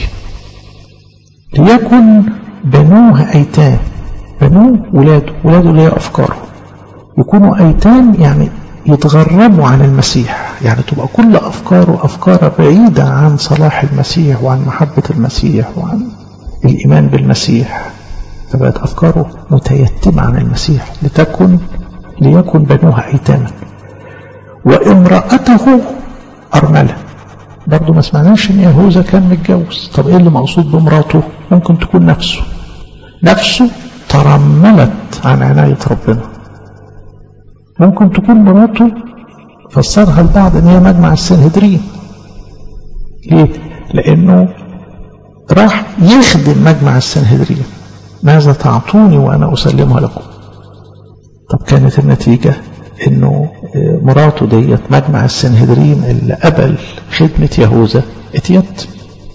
ليكن بنوه ايتام بنوه ولاده ولاده اللي هي افكاره يكونوا ايتام يعني يتغربوا عن المسيح يعني تبقى كل افكاره افكار بعيده عن صلاح المسيح وعن محبه المسيح وعن الايمان بالمسيح فبقت افكاره متيتمه عن المسيح لتكن ليكن بنوها ايتاما وامرأته أرملة برضه ما سمعناش ان يهوذا كان متجوز طب ايه اللي مقصود بمراته ممكن تكون نفسه نفسه ترملت عن عناية ربنا ممكن تكون مراته فسرها البعض ان هي مجمع السنهدرين ليه لانه راح يخدم مجمع السنهدرين ماذا تعطوني وانا اسلمها لكم طب كانت النتيجة انه مراته ديت مجمع السنهدرين اللي قبل خدمة يهوذا اتيت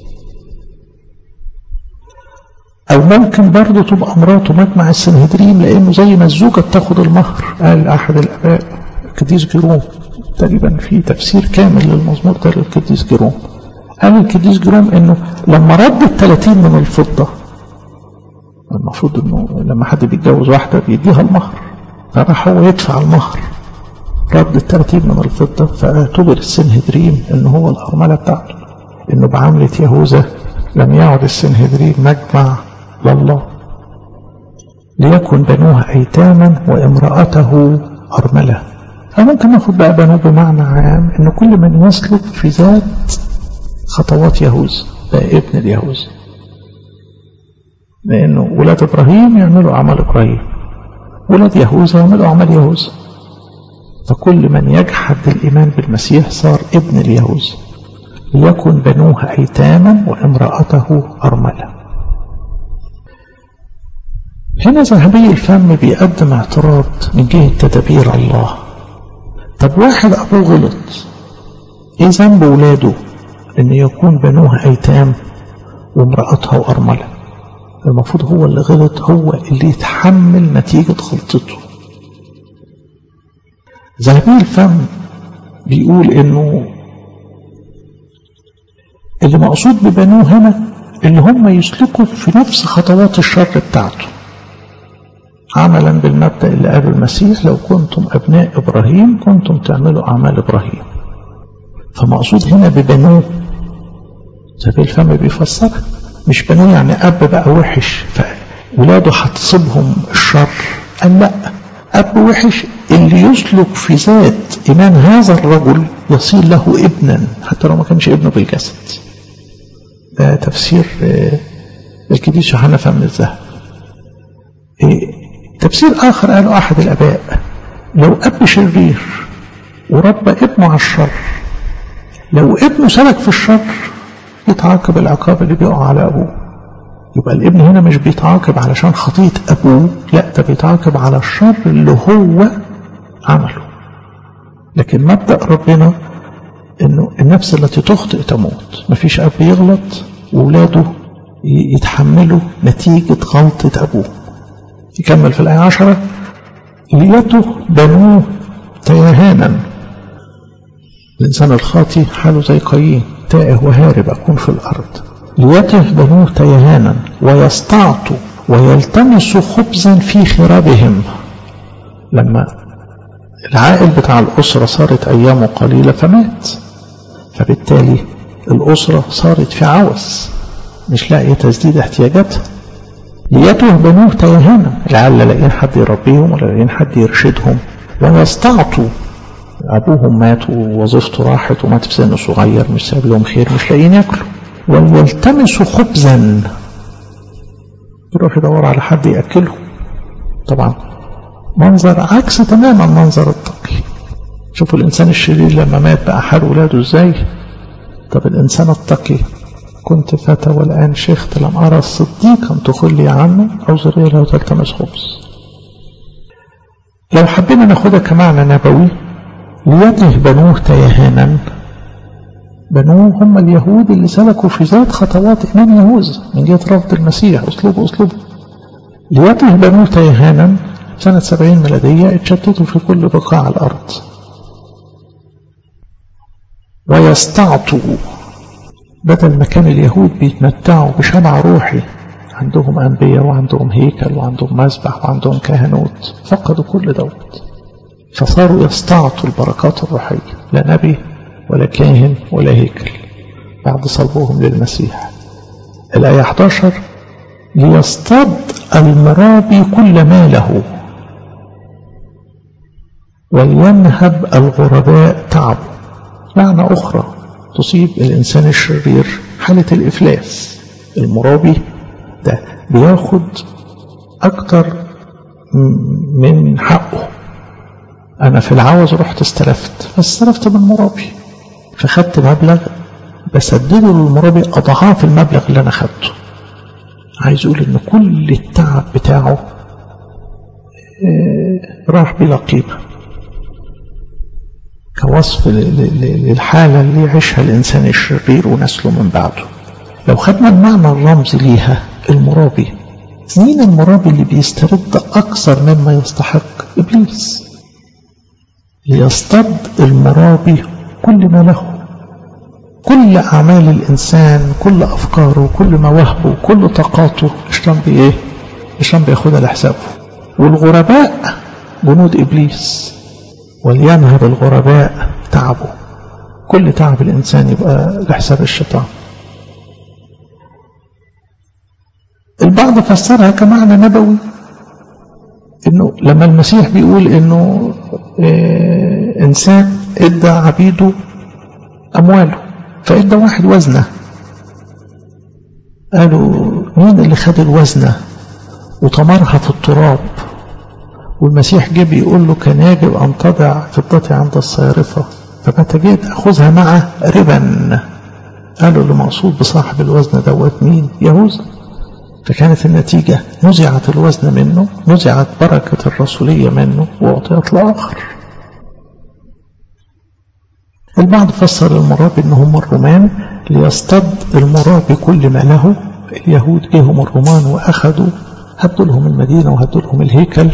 او ممكن برضه تبقى مراته مجمع السنهدرين لانه زي ما الزوجة بتاخد المهر قال احد الاباء القديس جيروم تقريبا في تفسير كامل للمزمور ده للقديس جيروم قال القديس جيروم انه لما رد الثلاثين من الفضة المفروض انه لما حد بيتجوز واحدة بيديها المهر فراح هو يدفع المهر رد الترتيب من الفضة فاعتبر السنهدرين ان هو الأرملة بتاعته انه بعملة يهوذا لم يعد السنهدرين مجمع لله ليكن بنوها أيتاما وامرأته أرملة فممكن ناخد بقى بنوه بمعنى عام ان كل من يسلك في ذات خطوات يهوذا بقى ابن اليهوذا لأنه ولاد إبراهيم يعملوا أعمال إبراهيم ولاد يهوذا يعملوا أعمال يهوذا فكل من يجحد الإيمان بالمسيح صار ابن اليهوذا ليكن بنوه أيتاما وامرأته أرملة هنا ذهبي الفم بيقدم اعتراض من جهة تدابير الله طب واحد أبوه غلط إيه ذنب ولاده إن يكون بنوه أيتام وامرأتها أرملة المفروض هو اللي غلط هو اللي يتحمل نتيجة غلطته ذهبي الفم بيقول انه اللي مقصود ببنوه هنا اللي هم يسلكوا في نفس خطوات الشر بتاعته عملا بالمبدأ اللي قاله المسيح لو كنتم أبناء إبراهيم كنتم تعملوا أعمال إبراهيم فمقصود هنا ببنوه ذهبي الفم بيفسرها مش بنوه يعني أب بقى وحش فولاده هتصيبهم الشر قال لا أب وحش اللي يسلك في ذات إيمان هذا الرجل يصير له ابنا حتى لو ما كانش ابنه بالجسد ده تفسير القديس يوحنا فم الذهب تفسير آخر قاله أحد الآباء لو أب شرير وربى ابنه على الشر لو ابنه سلك في الشر يتعاقب العقاب اللي بيقع على أبوه يبقى الابن هنا مش بيتعاقب علشان خطية أبوه لا ده بيتعاقب على الشر اللي هو عمله لكن مبدأ ربنا انه النفس التي تخطئ تموت مفيش اب يغلط وولاده يتحملوا نتيجة غلطة ابوه يكمل في الآية عشرة ليته بنوه تيهانا الإنسان الخاطي حاله زي قايين تائه وهارب أكون في الأرض ليته بنوه تيهانا ويستعطوا ويلتمسوا خبزا في خرابهم لما العائل بتاع الأسرة صارت أيامه قليلة فمات فبالتالي الأسرة صارت في عوز مش لاقية تسديد احتياجاتها ليته بنوه تيهانا العيال لا لاقيين حد يربيهم ولا لاقيين حد يرشدهم ويستعطوا أبوهم مات ووظيفته راحت ومات في سن صغير مش ساب لهم خير مش لاقيين ياكلوا وليلتمسوا خبزا يروح يدور على حد يأكله طبعا منظر عكس تماما منظر التقي شوفوا الإنسان الشرير لما مات بقى حال ولاده ازاي طب الإنسان التقي كنت فتى والآن شيخت لم أرى صديقا تخلي عنه أو ذرية له تلتمس خبز لو حبينا ناخدها كمعنى نبوي ليته بنوه تيهانا بنوه هم اليهود اللي سلكوا في ذات خطوات إمام يهوذا من جهة رفض المسيح أسلوب أسلوب ليته بنوه تيهانا سنة سبعين ميلادية اتشتتوا في كل بقاع الأرض ويستعطوا بدل ما كان اليهود بيتمتعوا بشبع روحي عندهم أنبياء وعندهم هيكل وعندهم مذبح وعندهم كهنوت فقدوا كل دوت فصاروا يستعطوا البركات الروحية لا نبي ولا كاهن ولا هيكل بعد صلبهم للمسيح الآية 11 ليصطاد المرابي كل ما له ولينهب الغرباء تعبه معنى أخرى تصيب الإنسان الشرير حالة الإفلاس المرابي ده بياخد أكتر من حقه أنا في العوز رحت استلفت فاستلفت من مرابي فخدت مبلغ بسدده للمرابي أضعاف المبلغ اللي أنا خدته عايز أقول إن كل التعب بتاعه راح بلا قيمة كوصف للحالة اللي يعيشها الإنسان الشرير ونسله من بعده لو خدنا المعنى الرمزي ليها المرابي مين المرابي اللي بيسترد أكثر مما يستحق إبليس ليصطاد المرابي كل ما له كل أعمال الإنسان كل أفكاره كل مواهبه كل طاقاته الشيطان بإيه؟ الشيطان بياخدها لحسابه والغرباء جنود إبليس ولينهب الغرباء تعبه كل تعب الإنسان يبقى لحساب الشيطان البعض فسرها كمعنى نبوي انه لما المسيح بيقول انه إيه انسان ادى عبيده امواله فادى واحد وزنه قالوا مين اللي خد الوزنه وطمرها في التراب والمسيح جه بيقول له كان يجب ان تضع فضتي عند الصيرفه فمتى جيت اخذها مع ربا قالوا اللي مقصود بصاحب الوزن دوت مين يهوذا فكانت النتيجة نزعت الوزن منه نزعت بركة الرسولية منه وأعطيت لآخر البعض فسر المرابي ان هم الرومان ليصطاد المرابي كل ما له اليهود جيهم الرومان واخذوا هدوا لهم المدينة وهدوا لهم الهيكل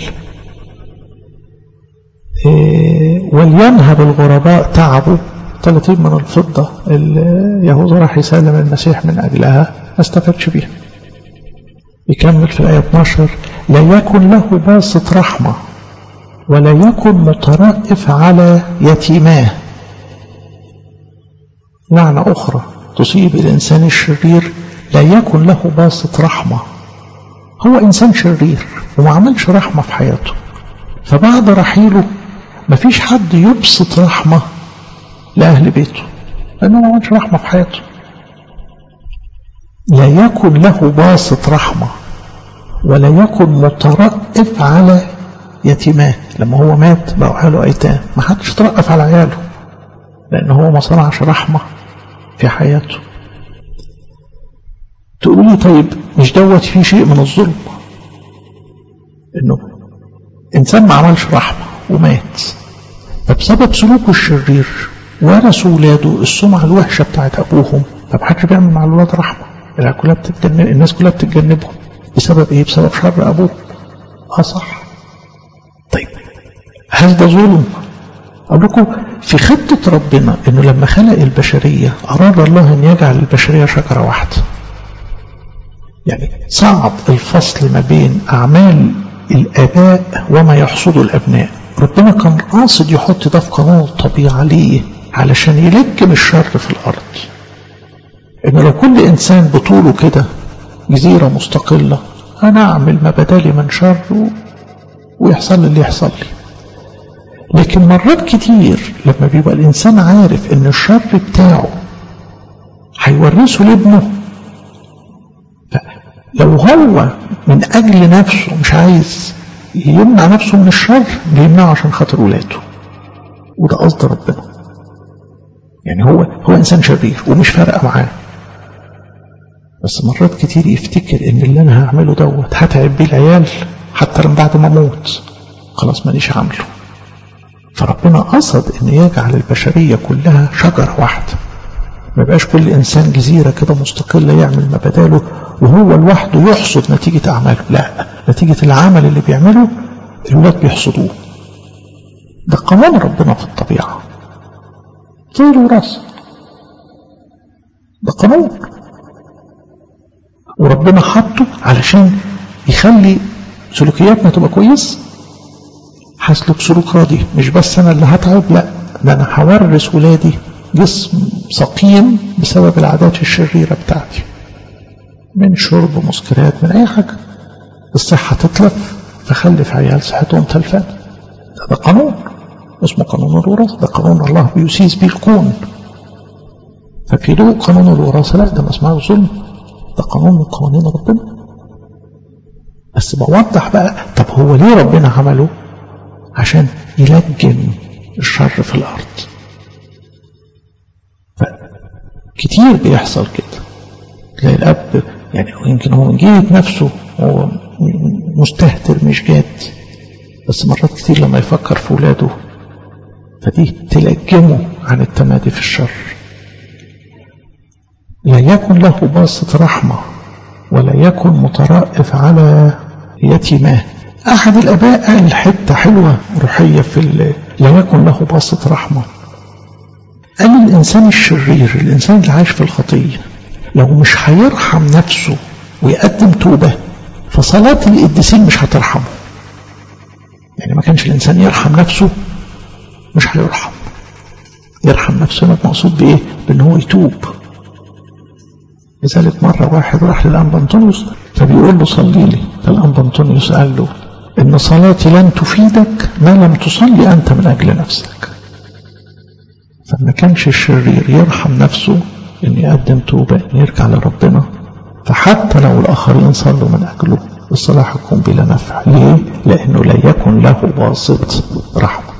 إيه ولينهب الغرباء تعبوا 30 من الفضة اليهوذا راح يسلم المسيح من أجلها ما استفادش بيها يكمل في الآية 12 لا يكن له باسط رحمة ولا يكن مترأف على يتيماه معنى أخرى تصيب الإنسان الشرير لا يكن له باسط رحمة هو إنسان شرير وما عملش رحمة في حياته فبعد رحيله مفيش حد يبسط رحمة لأهل بيته لأنه ما عملش رحمة في حياته لا يكن له باسط رحمة ولا يكن مترأف على يتيماه لما هو مات بقوا عياله أيتام ما حدش ترأف على عياله لأن هو ما صنعش رحمة في حياته تقولي طيب مش دوت فيه شيء من الظلم انه انسان ما عملش رحمة ومات فبسبب سلوكه الشرير ورثوا ولاده السمعة الوحشة بتاعت أبوهم فمحدش بيعمل مع الولاد رحمة العيال كلها بتتجنب الناس كلها بتتجنبهم بسبب ايه بسبب شر ابوه اه صح طيب هل ده ظلم أقول لكم في خطة ربنا إنه لما خلق البشرية أراد الله أن يجعل البشرية شجرة واحدة يعني صعب الفصل ما بين أعمال الآباء وما يحصد الأبناء ربنا كان قاصد يحط ده في قانون الطبيعة ليه علشان يلجم الشر في الأرض إن لو كل إنسان بطوله كده جزيرة مستقلة أنا أعمل ما بدالي من شر ويحصل لي اللي يحصل لي لكن مرات كتير لما بيبقى الإنسان عارف إن الشر بتاعه هيورثه لابنه لو هو من أجل نفسه مش عايز يمنع نفسه من الشر بيمنعه عشان خاطر ولاده وده قصد ربنا يعني هو هو إنسان شرير ومش فارقة معاه بس مرات كتير يفتكر إن اللي أنا هعمله دوت هتعب بيه العيال حتى لما بعد ما أموت خلاص مانيش عامله فربنا قصد ان يجعل البشرية كلها شجرة واحدة ما يبقاش كل انسان جزيرة كده مستقلة يعمل ما بداله وهو لوحده يحصد نتيجة اعماله لا نتيجة العمل اللي بيعمله الولاد بيحصدوه ده قانون ربنا في الطبيعة زي الوراثة ده قانون وربنا حطه علشان يخلي سلوكياتنا تبقى كويسه هسلك سلوك راضي مش بس انا اللي هتعب لا ده انا هورث ولادي جسم سقيم بسبب العادات الشريره بتاعتي من شرب مسكرات من اي حاجه الصحه تتلف فخلف عيال صحتهم تلفان ده, ده قانون اسمه قانون الوراثه ده قانون الله بيسيس بيه الكون فكيلو قانون الوراثه لا ده ما اسمعه ظلم ده قانون من قوانين ربنا بس بوضح بقى طب هو ليه ربنا عمله عشان يلجم الشر في الأرض كتير بيحصل كده تلاقي الأب يعني يمكن هو من جهة نفسه هو مستهتر مش جاد بس مرات كتير لما يفكر في ولاده فدي تلجمه عن التمادي في الشر لا يكن له باسط رحمة ولا يكن مترأف على يتيماه أحد الآباء قال حتة حلوة روحية في لا يكن له باسط رحمة قال الإنسان الشرير الإنسان اللي عايش في الخطية لو مش هيرحم نفسه ويقدم توبة فصلاة القديسين مش هترحمه يعني ما كانش الإنسان يرحم نفسه مش هيرحم يرحم نفسه هنا مقصود بإيه؟ بإن هو يتوب لذلك مرة واحد راح للأنبا أنطونيوس فبيقول له صلي لي فالأنبا أنطونيوس قال له إن صلاتي لن تفيدك ما لم تصلي أنت من أجل نفسك فما كانش الشرير يرحم نفسه إن يقدم توبة إن يرجع لربنا فحتى لو الآخرين صلوا من أجله الصلاة هتكون بلا نفع ليه؟ لأنه لا يكن له واسط رحمة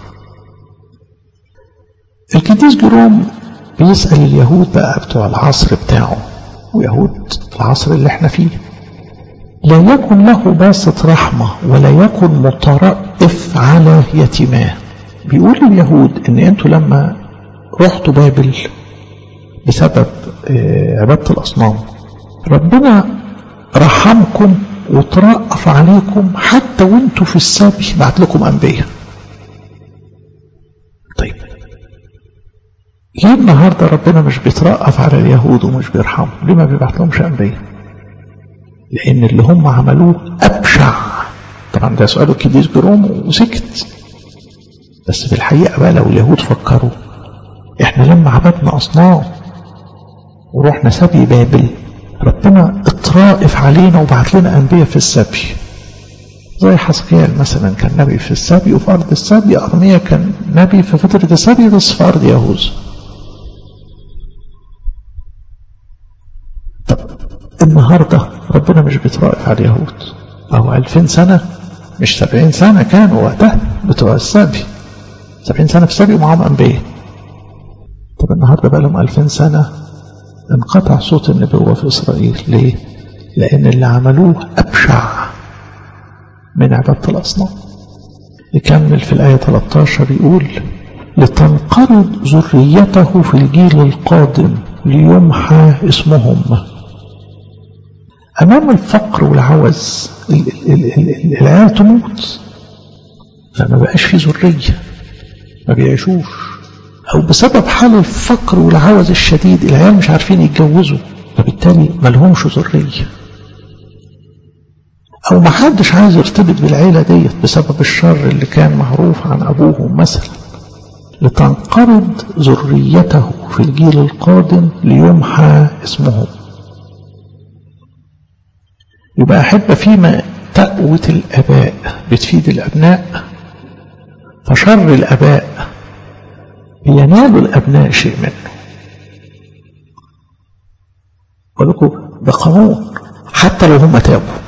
القديس جروم بيسأل اليهود بقى بتوع العصر بتاعه ويهود العصر اللي احنا فيه لا يكن له باسط رحمة ولا يكن مترأف على يتيماه بيقول اليهود ان انتوا لما رحتوا بابل بسبب عبادة الأصنام ربنا رحمكم وترأف عليكم حتى وانتوا في السبي بعت لكم أنبياء طيب ليه النهارده ربنا مش بيترأف على اليهود ومش بيرحمهم ليه ما بيبعت لهمش أنبياء لأن اللي هم عملوه أبشع طبعا ده سؤال الكبير جروم وسكت بس في الحقيقة بقى لو اليهود فكروا احنا لما عبدنا أصنام ورحنا سبي بابل ربنا اترائف علينا وبعت لنا أنبياء في السبي زي حسقيال مثلا كان نبي في السبي وفي أرض السبي أرميا كان نبي في فترة السبي بس في أرض يهوذا طب النهاردة ربنا مش بيترائف على اليهود أو ألفين سنة مش سبعين سنة كانوا وقتها بتوع السبي سبعين سنة في السبي ومعهم أنبياء طب النهاردة بقى لهم ألفين سنة انقطع صوت النبوة في إسرائيل ليه؟ لأن اللي عملوه أبشع من عبادة الأصنام يكمل في الآية 13 يقول لتنقرض ذريته في الجيل القادم ليمحى اسمهم أمام الفقر والعوز العيال تموت فما بقاش في ذرية ما بيعيشوش أو بسبب حال الفقر والعوز الشديد العيال مش عارفين يتجوزوا فبالتالي ملهمش ذرية أو ما حدش عايز يرتبط بالعيلة ديت بسبب الشر اللي كان معروف عن أبوهم مثلا لتنقرض ذريته في الجيل القادم ليمحى اسمهم يبقى أحب فيما تقوة الآباء بتفيد الأبناء فشر الآباء ينال الأبناء شيء منه ولكم ده قانون حتى لو هم تابوا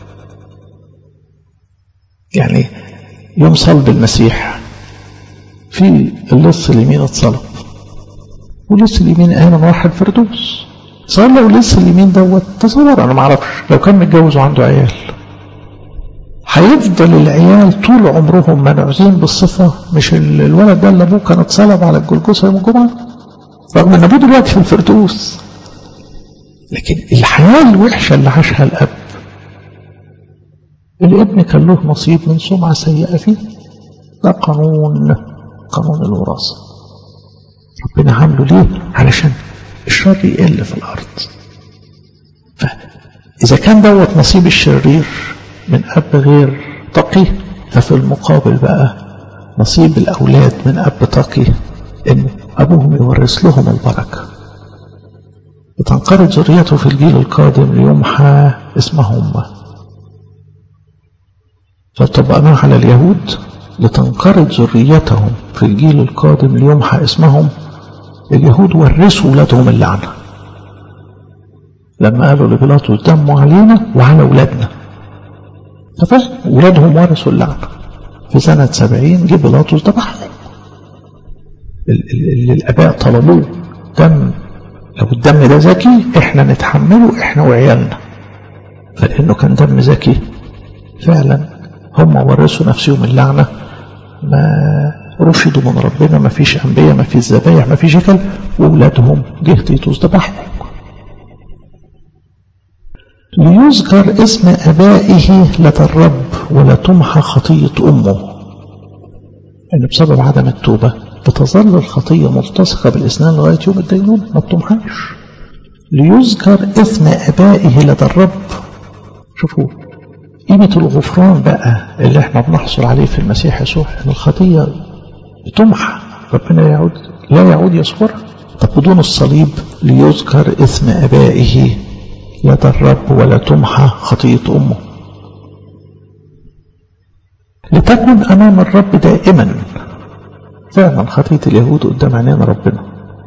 يعني يوم صلب المسيح في اللص اليمين اتصلب ولص اليمين آمن واحد فردوس صار لو لص اليمين دوت تصور انا ما اعرفش لو كان متجوز وعنده عيال هيفضل العيال طول عمرهم منعوزين بالصفة مش الولد ده اللي ابوه كان اتصلب على الجلجوسة يوم الجمعة رغم ان ابوه دلوقتي في الفردوس لكن الحياة الوحشة اللي عاشها الاب الابن كان له نصيب من سمعة سيئة فيه ده قانون قانون الوراثة ربنا عامله ليه علشان الشر يقل في الأرض فإذا كان دوت نصيب الشرير من أب غير تقي ففي المقابل بقى نصيب الأولاد من أب تقي إن أبوهم يورث لهم البركة وتنقرض ذريته في الجيل القادم ليمحى اسمهم فطبقناه على اليهود لتنقرض ذريتهم في الجيل القادم ليمحى اسمهم اليهود ورثوا ولادهم اللعنة لما قالوا لبيلاطس دموا علينا وعلى ولادنا ففهم ولادهم ورثوا اللعنة في سنة سبعين جه بيلاطس ذبحهم اللي الآباء طلبوه دم لو الدم ده ذكي احنا نتحمله احنا وعيالنا فلأنه كان دم ذكي فعلا هم ورثوا نفسهم اللعنة ما رشدوا من ربنا ما فيش أنبياء ما فيش ذبايح ما فيش هكل وولادهم جه تيتوس ذبحهم ليذكر اسم أبائه لدى الرب ولا تمحى خطية أمه إن بسبب عدم التوبة بتظل الخطية ملتصقة بالإسنان لغاية يوم الدينون ما بتمحاش ليذكر اسم أبائه لدى الرب شوفوا قيمة الغفران بقى اللي احنا بنحصل عليه في المسيح يسوع ان الخطية بتمحى ربنا يعود لا يعود يذكرها طب بدون الصليب ليذكر اسم ابائه لدى الرب ولا تمحى خطية امه لتكن امام الرب دائما فعلا خطية اليهود قدام عينينا ربنا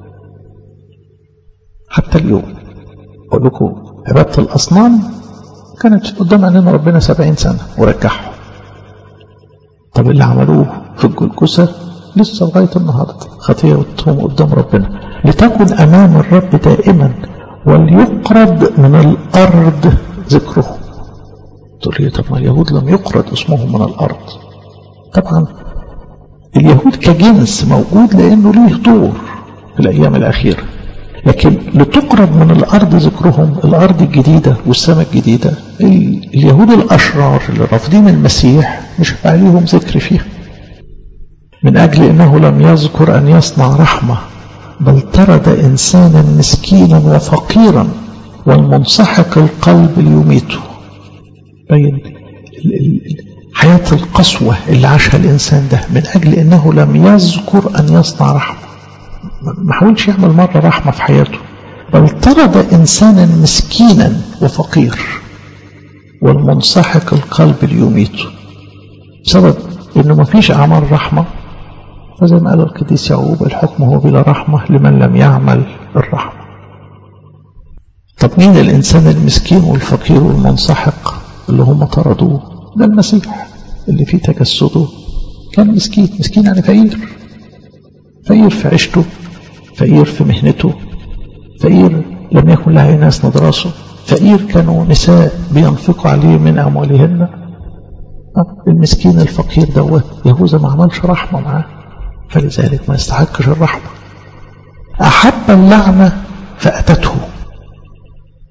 حتى اليوم اقول لكم عبادة الاصنام كانت قدام عينينا ربنا سبعين سنة ورجعهم طب اللي عملوه في الجلجسة لسه لغاية النهاردة خطيئتهم قدام ربنا لتكن أمام الرب دائما وليقرض من الأرض ذكره تقول لي طب ما اليهود لم يقرض اسمهم من الأرض طبعا اليهود كجنس موجود لأنه ليه دور في الأيام الأخيرة لكن لتقرب من الأرض ذكرهم الأرض الجديدة والسماء الجديدة اليهود الأشرار اللي رافضين المسيح مش عليهم ذكر فيها من أجل أنه لم يذكر أن يصنع رحمة بل طرد إنسانا مسكينا وفقيرا والمنسحق القلب ليميته بين حياة القسوة اللي عاشها الإنسان ده من أجل أنه لم يذكر أن يصنع رحمة ما حاولش يعمل مرة رحمة في حياته بل طرد إنسانا مسكينا وفقير والمنسحق القلب ليميته بسبب انه ما فيش اعمال رحمة فزي ما قال القديس يعقوب الحكم هو بلا رحمة لمن لم يعمل الرحمة طب مين الانسان المسكين والفقير والمنسحق اللي هم طردوه ده المسيح اللي فيه تجسده كان مسكين مسكين يعني فقير فقير في عيشته فقير في مهنته فقير لم يكن لها ناس ندرسه فقير كانوا نساء بينفقوا عليه من أموالهن المسكين الفقير دوت يهوذا ما عملش رحمة معاه فلذلك ما يستحقش الرحمة أحب اللعنة فأتته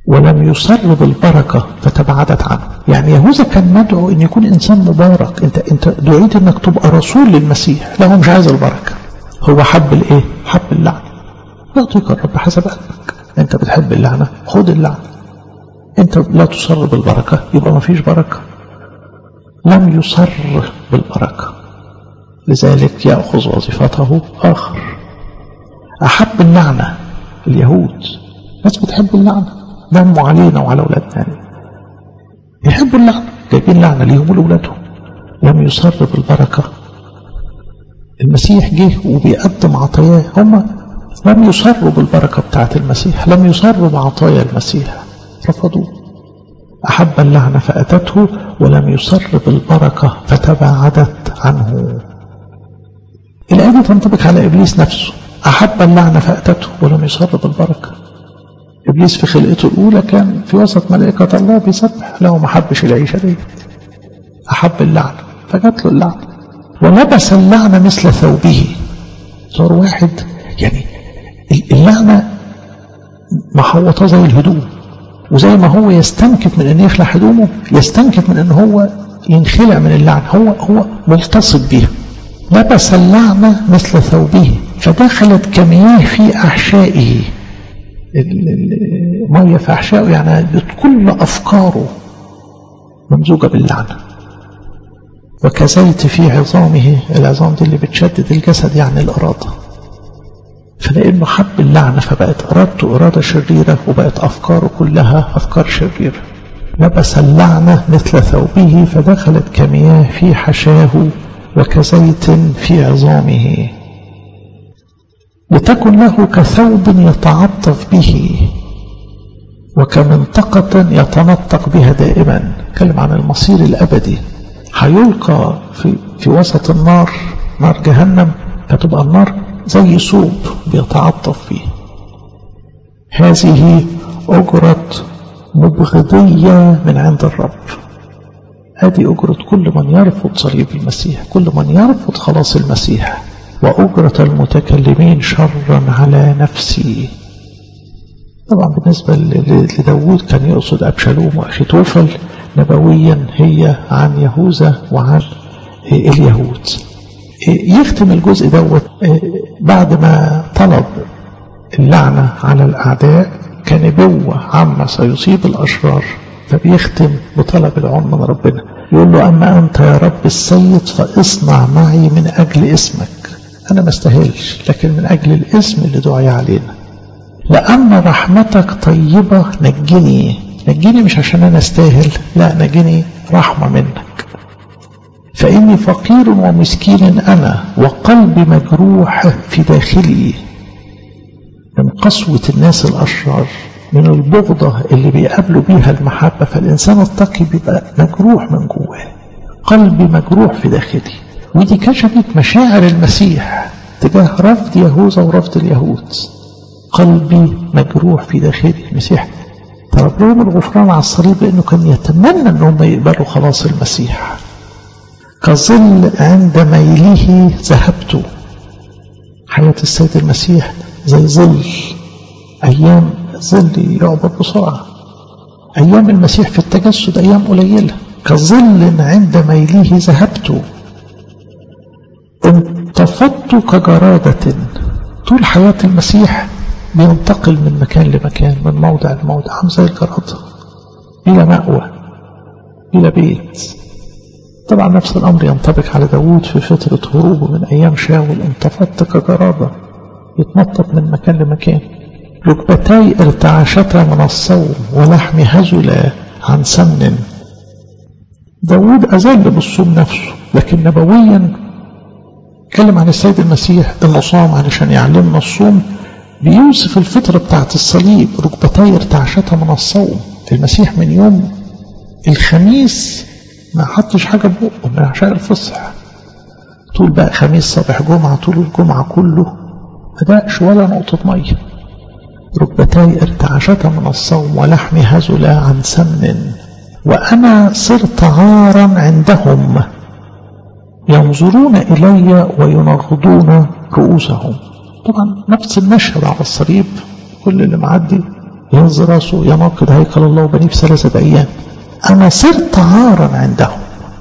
ولم يصر بالبركة فتبعدت عنه يعني يهوذا كان مدعو ان يكون انسان مبارك انت انت دعيت انك تبقى رسول للمسيح لا هو مش عايز البركة هو حب الايه حب اللعنة يعطيك الرب حسب قلبك انت بتحب اللعنة خد اللعنة انت لا تصر بالبركة يبقى ما فيش بركة لم يصر بالبركة لذلك يأخذ وظيفته آخر أحب اللعنة اليهود ناس بتحب اللعنة دموا علينا وعلى أولادنا يعني. يحبوا اللعنة جايبين لعنة ليهم ولأولادهم لم يصر بالبركة المسيح جه وبيقدم عطاياه هم لم يصروا بالبركة بتاعت المسيح لم يصروا بعطايا المسيح رفضوه أحب اللعنة فأتته ولم يصر بالبركة فتباعدت عنه الآية دي تنطبق على إبليس نفسه أحب اللعنة فأتته ولم يصر بالبركة إبليس في خلقته الأولى كان في وسط ملائكة الله بيسبح له ما حبش العيشة دي أحب اللعنة فجات له اللعنة ولبس اللعنة مثل ثوبه صار واحد يعني اللعنة محوطة زي الهدوم وزي ما هو يستنكف من أن يخلع هدومه يستنكف من أن هو ينخلع من اللعنة هو هو ملتصق بها لبس اللعنة مثل ثوبه فدخلت كمياه في أحشائه المية في أحشائه يعني كل أفكاره ممزوجة باللعنة وكزيت في عظامه العظام دي اللي بتشدد الجسد يعني الإرادة فلأنه حب اللعنة فبقت إرادته إرادة شريرة وبقت أفكاره كلها أفكار شريرة لبس اللعنة مثل ثوبه فدخلت كمياه في حشاه وكزيت في عظامه لتكن له كثوب يتعطف به وكمنطقة يتنطق بها دائما كلم عن المصير الأبدي هيلقى في, في وسط النار نار جهنم فتبقى النار زي صوب بيتعطف فيه هذه أجرة مبغضية من عند الرب هذه أجرة كل من يرفض صليب المسيح كل من يرفض خلاص المسيح وأجرة المتكلمين شرا على نفسي طبعا بالنسبة لداود كان يقصد أبشالوم وأخيتوفل نبويا هي عن يهوذا وعن اليهود يختم الجزء دوت بعد ما طلب اللعنة على الأعداء كنبوة عامة سيصيب الأشرار فبيختم بطلب العون من ربنا يقول له أما أنت يا رب السيد فاصنع معي من أجل اسمك أنا ما استاهلش لكن من أجل الاسم اللي دعي علينا لأن رحمتك طيبة نجني نجني مش عشان أنا استاهل لا نجني رحمة منك فإني فقير ومسكين أنا وقلبي مجروح في داخلي من قسوة الناس الأشرار من البغضة اللي بيقابلوا بيها المحبة فالإنسان التقي بيبقى مجروح من جواه قلبي مجروح في داخلي ودي كشفت مشاعر المسيح تجاه رفض يهوذا ورفض اليهود قلبي مجروح في داخلي المسيح طلب لهم الغفران على الصليب لأنه كان يتمنى أنهم يقبلوا خلاص المسيح كظل عند ميله ذهبت حياة السيد المسيح زي ظل أيام ظل يعبر بسرعة أيام المسيح في التجسد أيام قليلة كظل عند ميله ذهبت انتفضت كجرادة طول حياة المسيح بينتقل من مكان لمكان من موضع لموضع عم زي الجرادة إلى مأوى إلى بيت طبعا نفس الأمر ينطبق على داود في فترة هروبه من أيام شاول انتفضت كجرادة يتنطط من مكان لمكان ركبتاي ارتعشتا من الصوم ولحمي هزلا عن سمن داود أزال بالصوم نفسه لكن نبويا اتكلم عن السيد المسيح انه صام علشان يعلمنا الصوم بيوصف الفترة بتاعت الصليب ركبتاي ارتعشتا من الصوم المسيح من يوم الخميس ما حطش حاجة بقه من عشاء الفصح طول بقى خميس صباح جمعة طول الجمعة كله ما دقش ولا نقطة مية ركبتاي ارتعشتا من الصوم ولحمي هزلا عن سمن وأنا صرت عارا عندهم ينظرون إلي وينغضون رؤوسهم طبعا نفس المشهد على الصليب كل اللي معدي ينزل راسه يناقض هيكل الله وبنيه في ثلاثة أيام أنا صرت عارا عندهم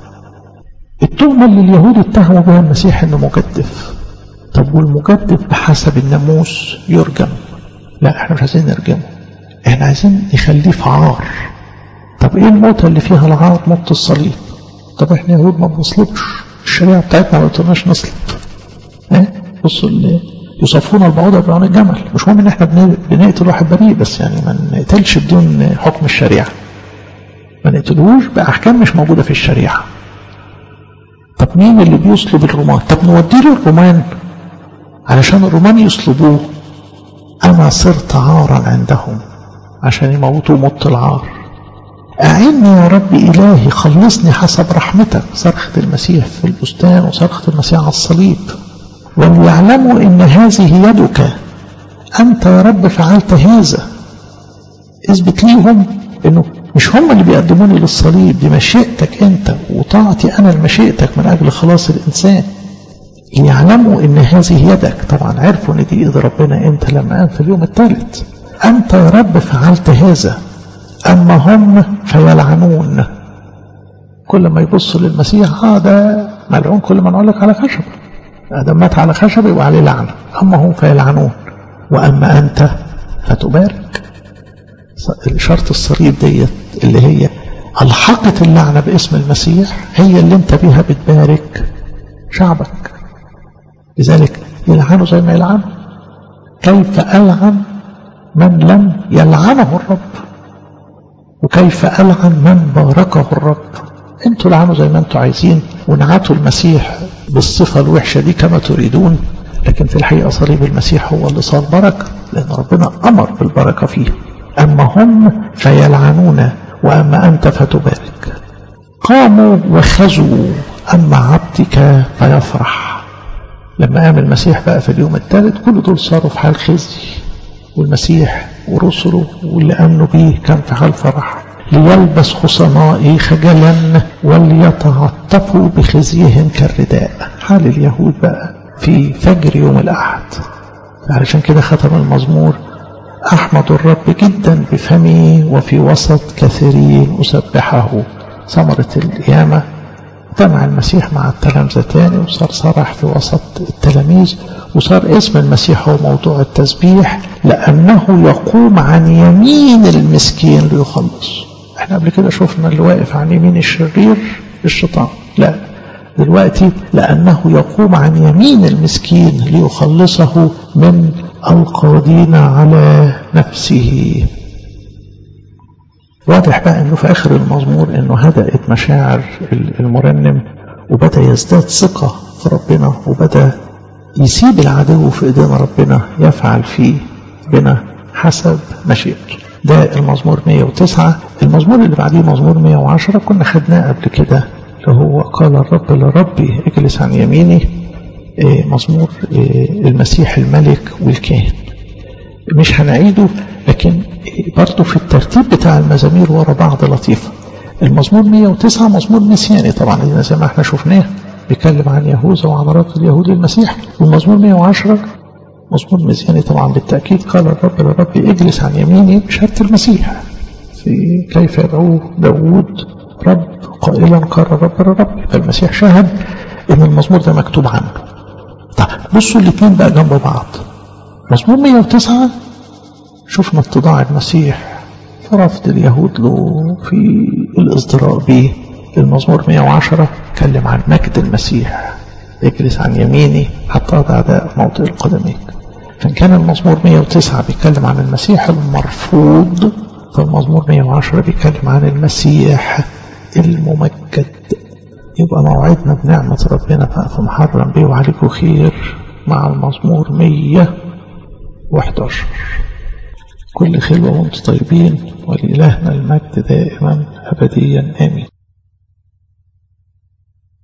التهمة اللي اليهود اتهموا بها المسيح انه مجدف طب والمجدف بحسب الناموس يرجم لا احنا مش عايزين نرجمه احنا عايزين نخليه في عار طب ايه الموتة اللي فيها العار موت الصليب طب احنا يهود ما بنصلبش الشريعة بتاعتنا ما بتقولناش نصلب اه بصوا اللي يصفون البعوضة بعون الجمل مش مهم ان احنا بنقتل واحد بريء بس يعني ما نقتلش بدون حكم الشريعة ما نقتلوش بأحكام مش موجودة في الشريعة طب مين اللي بيصلب الرومان طب نودي له الرومان علشان الرومان يصلبوه أنا صرت عارا عندهم عشان يموتوا موت العار أعني يا رب إلهي خلصني حسب رحمتك صرخة المسيح في البستان وصرخة المسيح على الصليب وليعلموا إن هذه يدك أنت يا رب فعلت هذا اثبت ليهم إنه مش هم اللي بيقدموني للصليب دي مشيئتك أنت وطاعتي أنا لمشيئتك من أجل خلاص الإنسان ليعلموا إن هذه يدك طبعا عرفوا إن دي إيد ربنا أنت لما قام في اليوم الثالث أنت يا رب فعلت هذا أما هم فيلعنون كل ما يبصوا للمسيح اه ده ملعون كل ما نقول لك على خشب آدم مات على خشب يبقى عليه لعنة أما هم فيلعنون وأما أنت فتبارك شرط الصليب ديت اللي هي الحقت اللعنة باسم المسيح هي اللي انت بيها بتبارك شعبك لذلك يلعنوا زي ما يلعنوا كيف ألعن من لم يلعنه الرب وكيف ألعن من باركه الرب انتوا لعنوا زي ما انتوا عايزين ونعتوا المسيح بالصفة الوحشة دي كما تريدون لكن في الحقيقة صليب المسيح هو اللي صار بركة لأن ربنا أمر بالبركة فيه أما هم فيلعنون وأما أنت فتبارك قاموا وخزوا أما عبدك فيفرح لما قام المسيح بقى في اليوم الثالث كل دول صاروا في حال خزي والمسيح ورسله واللي آمنوا بيه كان في حال فرح ليلبس خصمائي خجلا وليتعطفوا بخزيهم كالرداء حال اليهود بقى في فجر يوم الأحد علشان كده ختم المزمور أحمد الرب جدا بفمي وفي وسط كثيرين أسبحه ثمرة القيامة اجتمع المسيح مع التلامذة تاني وصار صرح في وسط التلاميذ وصار اسم المسيح هو موضوع التسبيح لأنه يقوم عن يمين المسكين ليخلص احنا قبل كده شفنا اللي واقف عن يمين الشرير الشيطان لا دلوقتي لأنه يقوم عن يمين المسكين ليخلصه من القادين على نفسه واضح بقى انه في اخر المزمور انه هدأت مشاعر المرنم وبدأ يزداد ثقة في ربنا وبدأ يسيب العدو في ايدين ربنا يفعل فيه بنا حسب مشيئته ده المزمور 109 المزمور اللي بعديه مزمور 110 كنا خدناه قبل كده اللي هو قال الرب لربي اجلس عن يميني مزمور المسيح الملك والكاهن مش هنعيده لكن برضه في الترتيب بتاع المزامير ورا بعض لطيفة المزمور 109 مزمور مسياني طبعا زي ما احنا شفناه بيتكلم عن يهوذا وعن رب اليهود المسيح والمزمور 110 مزمور مسياني طبعا بالتأكيد قال الرب للرب اجلس عن يميني بشهادة المسيح في كيف يدعوه داوود رب قائلا قال الرب للرب فالمسيح شهد ان المزمور ده مكتوب عنه طيب بصوا الاثنين بقى جنب بعض مزمور 109 شفنا اتضاع المسيح في رفض اليهود له في الازدراء به المزمور 110 اتكلم عن مجد المسيح اجلس عن يميني حتى أضع أعداء موطئ القدمين فإن كان المزمور 109 بيتكلم عن المسيح المرفوض فالمزمور 110 بيتكلم عن المسيح الممجد يبقى موعدنا بنعمة ربنا بقى في محرم بيه وعليكم خير مع المزمور 111 كل خلوة وانتم طيبين ولإلهنا المجد دائما أبديا آمين